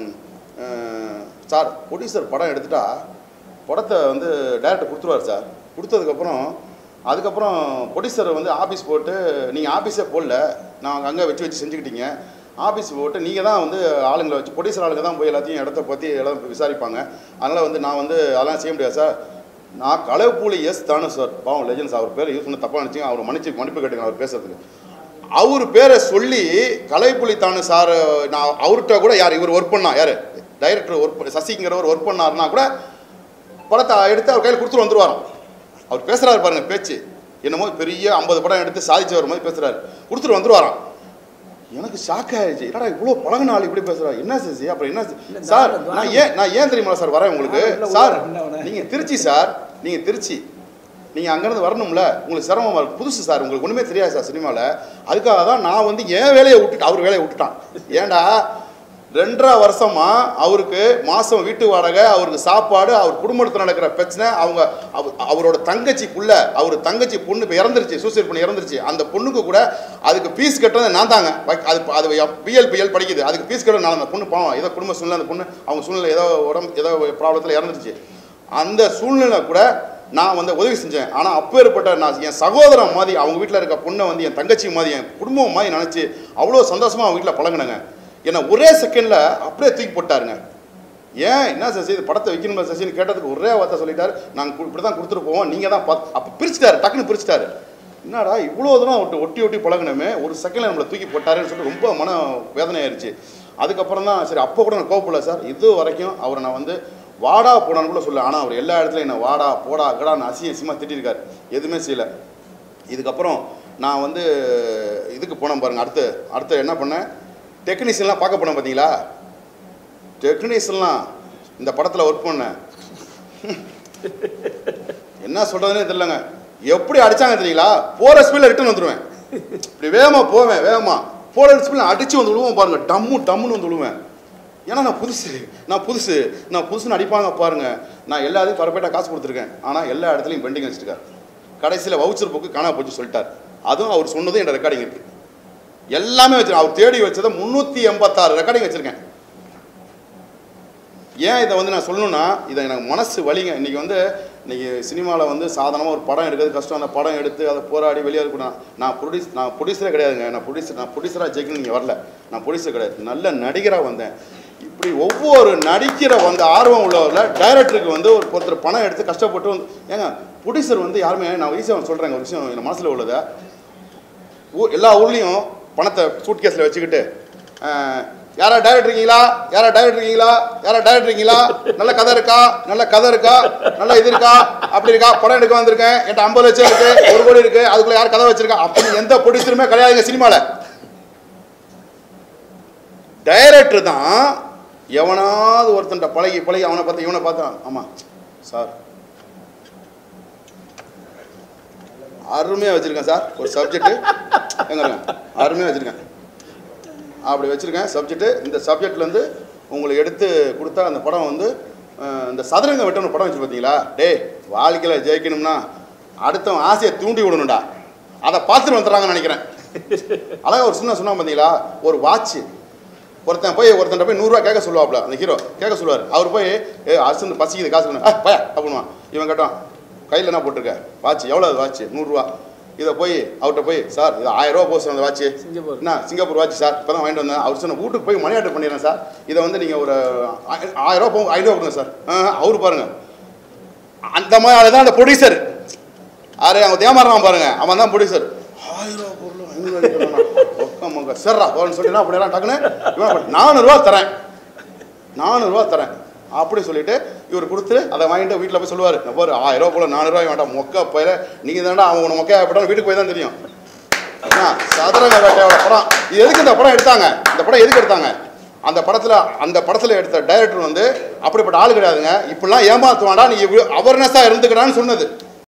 அஹ், சார் ப்ரொடியூசர் படம் எடுத்துட்டா படத்தை வந்து டேரக்டர் கொடுத்துருவார் சார் கொடுத்ததுக்கப்புறம் அதுக்கப்புறம் ப்ரொடியூசர் வந்து ஆஃபீஸ் போட்டு நீங்கள் ஆஃபீஸே போடல நான் அங்கே வச்சு வச்சு செஞ்சுக்கிட்டீங்க ஆஃபீஸ் போட்டு நீங்கள் தான் வந்து ஆளுங்களை வச்சு ப்ரொடியூசர் ஆளுங்க தான் போய் எல்லாத்தையும் இடத்த பற்றி எல்லாம் விசாரிப்பாங்க அதனால் வந்து நான் வந்து அதெல்லாம் செய்ய முடியாது சார் நான் கலைப்பூலி எஸ் தானு சார் பாவம் லெஜன்ஸ் அவர் பேர் யூஸ் பண்ண தப்பாக நினச்சிங்க அவர் மன்னிச்சு மன்னிப்பு கேட்டுங்க அவர் பேசுறதுக்கு அவர் பேரை சொல்லி கலைப்புலி தானு சார் நான் அவர்கிட்ட கூட யார் இவர் ஒர்க் பண்ணா யார் டைரக்டர் ஒர்க் சசிங்கிறவர் ஒர்க் பண்ணாருன்னா கூட படத்தை எடுத்து அவர் கையில் கொடுத்துட்டு வந்துருவாராம் அவர் பேசுறாரு பாருங்க பேச்சு என்னமோ பெரிய ஐம்பது படம் எடுத்து சாதிச்சவர் மாதிரி பேசுறாரு கொடுத்துட்டு வந்துருவாராம் எனக்கு ஷாக் ஆயிடுச்சு என்னடா இவ்வளோ பழகின ஆள் இப்படி பேசுறாரு என்ன சசி அப்புறம் என்ன இல்ல, சார் தாராளம், நான் ஏன் நான் ஏன் தெரியுமா சார் வரேன் உங்களுக்கு இல்ல, சார் இல்ல, இல்ல. நீங்க திருச்சி சார் நீங்க திருச்சி நீங்க அங்கிருந்து வரணும்ல உங்களுக்கு சிரமமா இருக்கு புதுசு சார் உங்களுக்கு ஒண்ணுமே தெரியாது சார் சினிமாவில் அதுக்காக தான் நான் வந்து என் வேலையை விட்டுட்டு அவர் வேலையை விட்டுட்டான் ஏன்டா ரெண்டரை வருஷமா அவருக்கு மாசம் வீட்டு வாடகை அவருக்கு சாப்பாடு அவர் குடும்பத்தில் நடக்கிற பிரச்சனை அவங்க அவ- அவரோட தங்கச்சிக்குள்ள அவர் தங்கச்சி பொண்ணு இப்போ இறந்துருச்சு சூசைட் பண்ணி இறந்துருச்சு அந்த பொண்ணுக்கு கூட அதுக்கு ஃபீஸ் கட்டுறது நான் தாங்க வைக்- அது அது பிஎல் பிஎல் படிக்குது அதுக்கு ஃபீஸ் கட்டுறது நான் அந்த பொண்ணு பாவம் ஏதோ குடும்ப சூழ்நிலை அந்த பொண்ணு அவங்க சூழ்நிலை ஏதோ உடம்பு ஏதோ ப்ராப்ளத்தில் இறந்துருச்சு அந்த சூழ்நிலை கூட நான் வந்து உதவி செஞ்சேன் ஆனால் அப்பேற்பட்ட நான் என் சகோதரன் மாதிரி அவங்க வீட்டில் இருக்க பொண்ணை வந்து என் தங்கச்சி மாதிரி என் குடும்பம் மாதிரி நினச்சி அவ்வளோ சந்தோஷமாக அவங்க வீட்டில் பழகினேங்க என்னை ஒரே செகண்டில் அப்படியே தூக்கி போட்டாருங்க ஏன் என்ன சசி இது படத்தை வைக்கணுமா சசின்னு கேட்டதுக்கு ஒரே வார்த்தை சொல்லிட்டாரு நாங்கள் இப்படி தான் கொடுத்துட்டு போவோம் நீங்கள் தான் பார்த்து அப்போ பிரிச்சுட்டாரு டக்குன்னு பிரிச்சுட்டாரு என்னடா இவ்வளோ தூரம் ஒட்டி ஒட்டி ஒட்டி பழகினமே ஒரு செகண்டில் நம்மளை தூக்கி போட்டாருன்னு சொல்லிட்டு ரொம்ப மன வேதனை ஆயிடுச்சு அதுக்கப்புறம் தான் சரி அப்போ கூட நான் கோவப்படல சார் இது வரைக்கும் அவரை நான் வந்து வாடா போடான்னு கூட சொல்ல ஆனால் அவர் எல்லா இடத்துலையும் என்ன வாடா போடா கடான்னு அசிங்க அசிங்கமாக திட்டிருக்காரு எதுவுமே செய்யலை இதுக்கப்புறம் நான் வந்து இதுக்கு போனேன் பாருங்க அடுத்து அடுத்து என்ன பண்ணேன் டெக்னீஷியன்லாம் பார்க்க போனேன் பார்த்தீங்களா டெக்னீஷியன்லாம் இந்த படத்தில் ஒர்க் பண்ணேன் என்ன சொல்கிறதுனே தெரியலங்க எப்படி அடிச்சாங்க தெரியுங்களா போகிற ஸ்பீடில் ரிட்டர்ன் வந்துடுவேன் இப்படி வேகமாக போவேன் வேகமாக போகிற ஸ்பீடில் அடித்து வந்து விழுவோம் பாருங்க டம்மு டம்முன்னு வந்து விழுவேன் ஏன்னா நான் புதுசு நான் புதுசு நான் புதுசுன்னு அடிப்பாங்க பாருங்க நான் எல்லாத்தையும் பரப்பேட்டாக காசு கொடுத்துருக்கேன் ஆனால் எல்லா இடத்துலையும் பெண்டிங் வச்சுருக்காரு கடைசியில் வவுச்சர் புக்கு காணாம போச்சு சொல்லிட்டார் அதுவும் அவர் சொன்னதும் என் ரெக்கார்டிங் இருக்கு எல்லாமே வச்சிருக்கேன் அவர் தேடி வச்சதை முந்நூற்றி எண்பத்தாறு ரெக்கார்டிங் வச்சுருக்கேன் ஏன் இதை வந்து நான் சொல்லணும்னா இதை எனக்கு மனசு வலிங்க இன்றைக்கி வந்து இன்றைக்கி சினிமாவில் வந்து சாதாரணமாக ஒரு படம் எடுக்கிறது கஷ்டம் அந்த படம் எடுத்து அதை போராடி வெளியே இருக்கணும் நான் ப்ரொடியூஸ் நான் ப்ரொடியூசரே கிடையாதுங்க நான் ப்ரொடியூசர் நான் ப்ரொடியூசராக ஜெயிக்கணும் நீங்கள் வரல நான் ப்ரொடியூசர் கிடையாது நல்ல நடிகராக வந்தேன் இப்படி ஒவ்வொரு நடிக்கிற வந்து ஆர்வம் உள்ளவரில் டைரக்டருக்கு வந்து ஒரு ஒருத்தர் பணம் எடுத்து கஷ்டப்பட்டு வந்து ஏங்க ப்ரொடியூசர் வந்து யாருமே நான் ஈஸியாக சொல்கிறேங்க ஒரு விஷயம் என் மனசில் உள்ளதை ஊ எல்லா ஊர்லேயும் பணத்தை சூட் கேஸில் வச்சுக்கிட்டு அஹ், யாரா டைரக்டர் இருக்கீங்களா யாரா டைரக்டர் இருக்கீங்களா யாரா டைரக்டர் இருக்கீங்களா நல்ல கதை இருக்கா நல்ல கதை இருக்கா நல்ல இது இருக்கா அப்படி இருக்கா படம் எடுக்க வந்திருக்கேன் என்கிட்ட ஐம்பது லட்சம் இருக்கு ஒரு கோடி இருக்கு அதுக்குள்ள யார் கதை வச்சிருக்கா அப்படின்னு எந்த ப்ரொடியூசருமே கிடையாதுங்க சினிமாவில் டைரக்டர் தான் எவனாவது ஒருத்தன்ட்ட பழகி பழகி அவனை பார்த்து இவனை பார்த்தான் ஆமாம் சார் அருமையாக வச்சுருக்கேன் சார் ஒரு சப்ஜெக்ட்டு எங்க இருங்க அருமையாக வச்சுருக்கேன் அப்படி வச்சுருக்கேன் சப்ஜெக்ட்டு இந்த சப்ஜெக்ட்லேருந்து உங்களுக்கு எடுத்து கொடுத்தா அந்த படம் வந்து அஹ், இந்த சதுரங்க வெட்டணும் படம் வச்சு பார்த்தீங்களா டேய் வாழ்க்கையில் ஜெயிக்கணும்னா அடுத்தவன் ஆசையை தூண்டி விடணும்டா அதை பார்த்துட்டு வந்துடுறாங்கன்னு நினைக்கிறேன் அழகா ஒரு சின்ன சொன்னா பார்த்தீங்களா ஒரு வாட்ச் ஒருத்தன் போய் ஒருத்தன் போய் நூறுரூவா கேட்க சொல்லுவாப்ல அந்த ஹீரோ கேட்க சொல்லுவார் அவர் போய் ஏ அரசு பசிக்குது காசு வேணும். ஆ பயா அப்படின்வான் இவன் கேட்டான் கையில் என்ன போட்டிருக்க வாட்ச் எவ்வளோ அது வாட்ச் நூறுரூவா இதை போய் அவர்கிட்ட போய் சார் இது ஆயிரம் ரூபா போச்சு அந்த வாட்ச் சிங்கப்பூர். என்ன சிங்கப்பூர் வாட்ச் சார் இப்போ தான் வாங்கிட்டு வந்தேன் அவர் சொன்ன வீட்டுக்கு போய் மணி ஆர்டர் பண்ணிடுறேன் சார் இதை வந்து நீங்கள் ஒரு ஆ- ஆயிரம் ரூபா போகும் ஐநூறுவா கொடுங்க சார் ஆ அவரு பாருங்க அந்த மாதிரி ஆளு தான் அந்த ப்ரொடியூசர் ஆறு அவன் தேமாறான் பாருங்க அவன் தான் ப்ரொடியூசர் ஆயிரம் ரூபா பொருள் ஐநூறு சரிடா போன்னு சொல்லிட்டு அப்படியெல்லாம் டக்குன்னு இவன் நானூறுரூவா தரேன் நானூறுரூவா தரேன் அப்படி சொல்லிட்டு இவர் கொடுத்து அதை வாங்கிட்டு வீட்டில் போய் சொல்லுவார் பாரு ஆயிரம் ரூபா போல நானூறுரூவா வேண்டாம் மொக்க போயில நீங்கள் தானடா அவன் உன மொக்கையா போட்டாலும் வீட்டுக்கு போய் தான் தெரியும் என்ன, சதுரங்க வேட்டையோட படம் இது எதுக்கு இந்த படம் எடுத்தாங்க இந்த படம் எதுக்கு எடுத்தாங்க அந்த படத்தில் அந்த படத்தில் எடுத்த டைரக்டர் வந்து அப்படிப்பட்ட ஆள் கிடையாதுங்க இப்படிலாம் ஏமாத்துவாண்டா நீ அவேர்னஸாக இருந்துக்கிறான்னு சொன்னது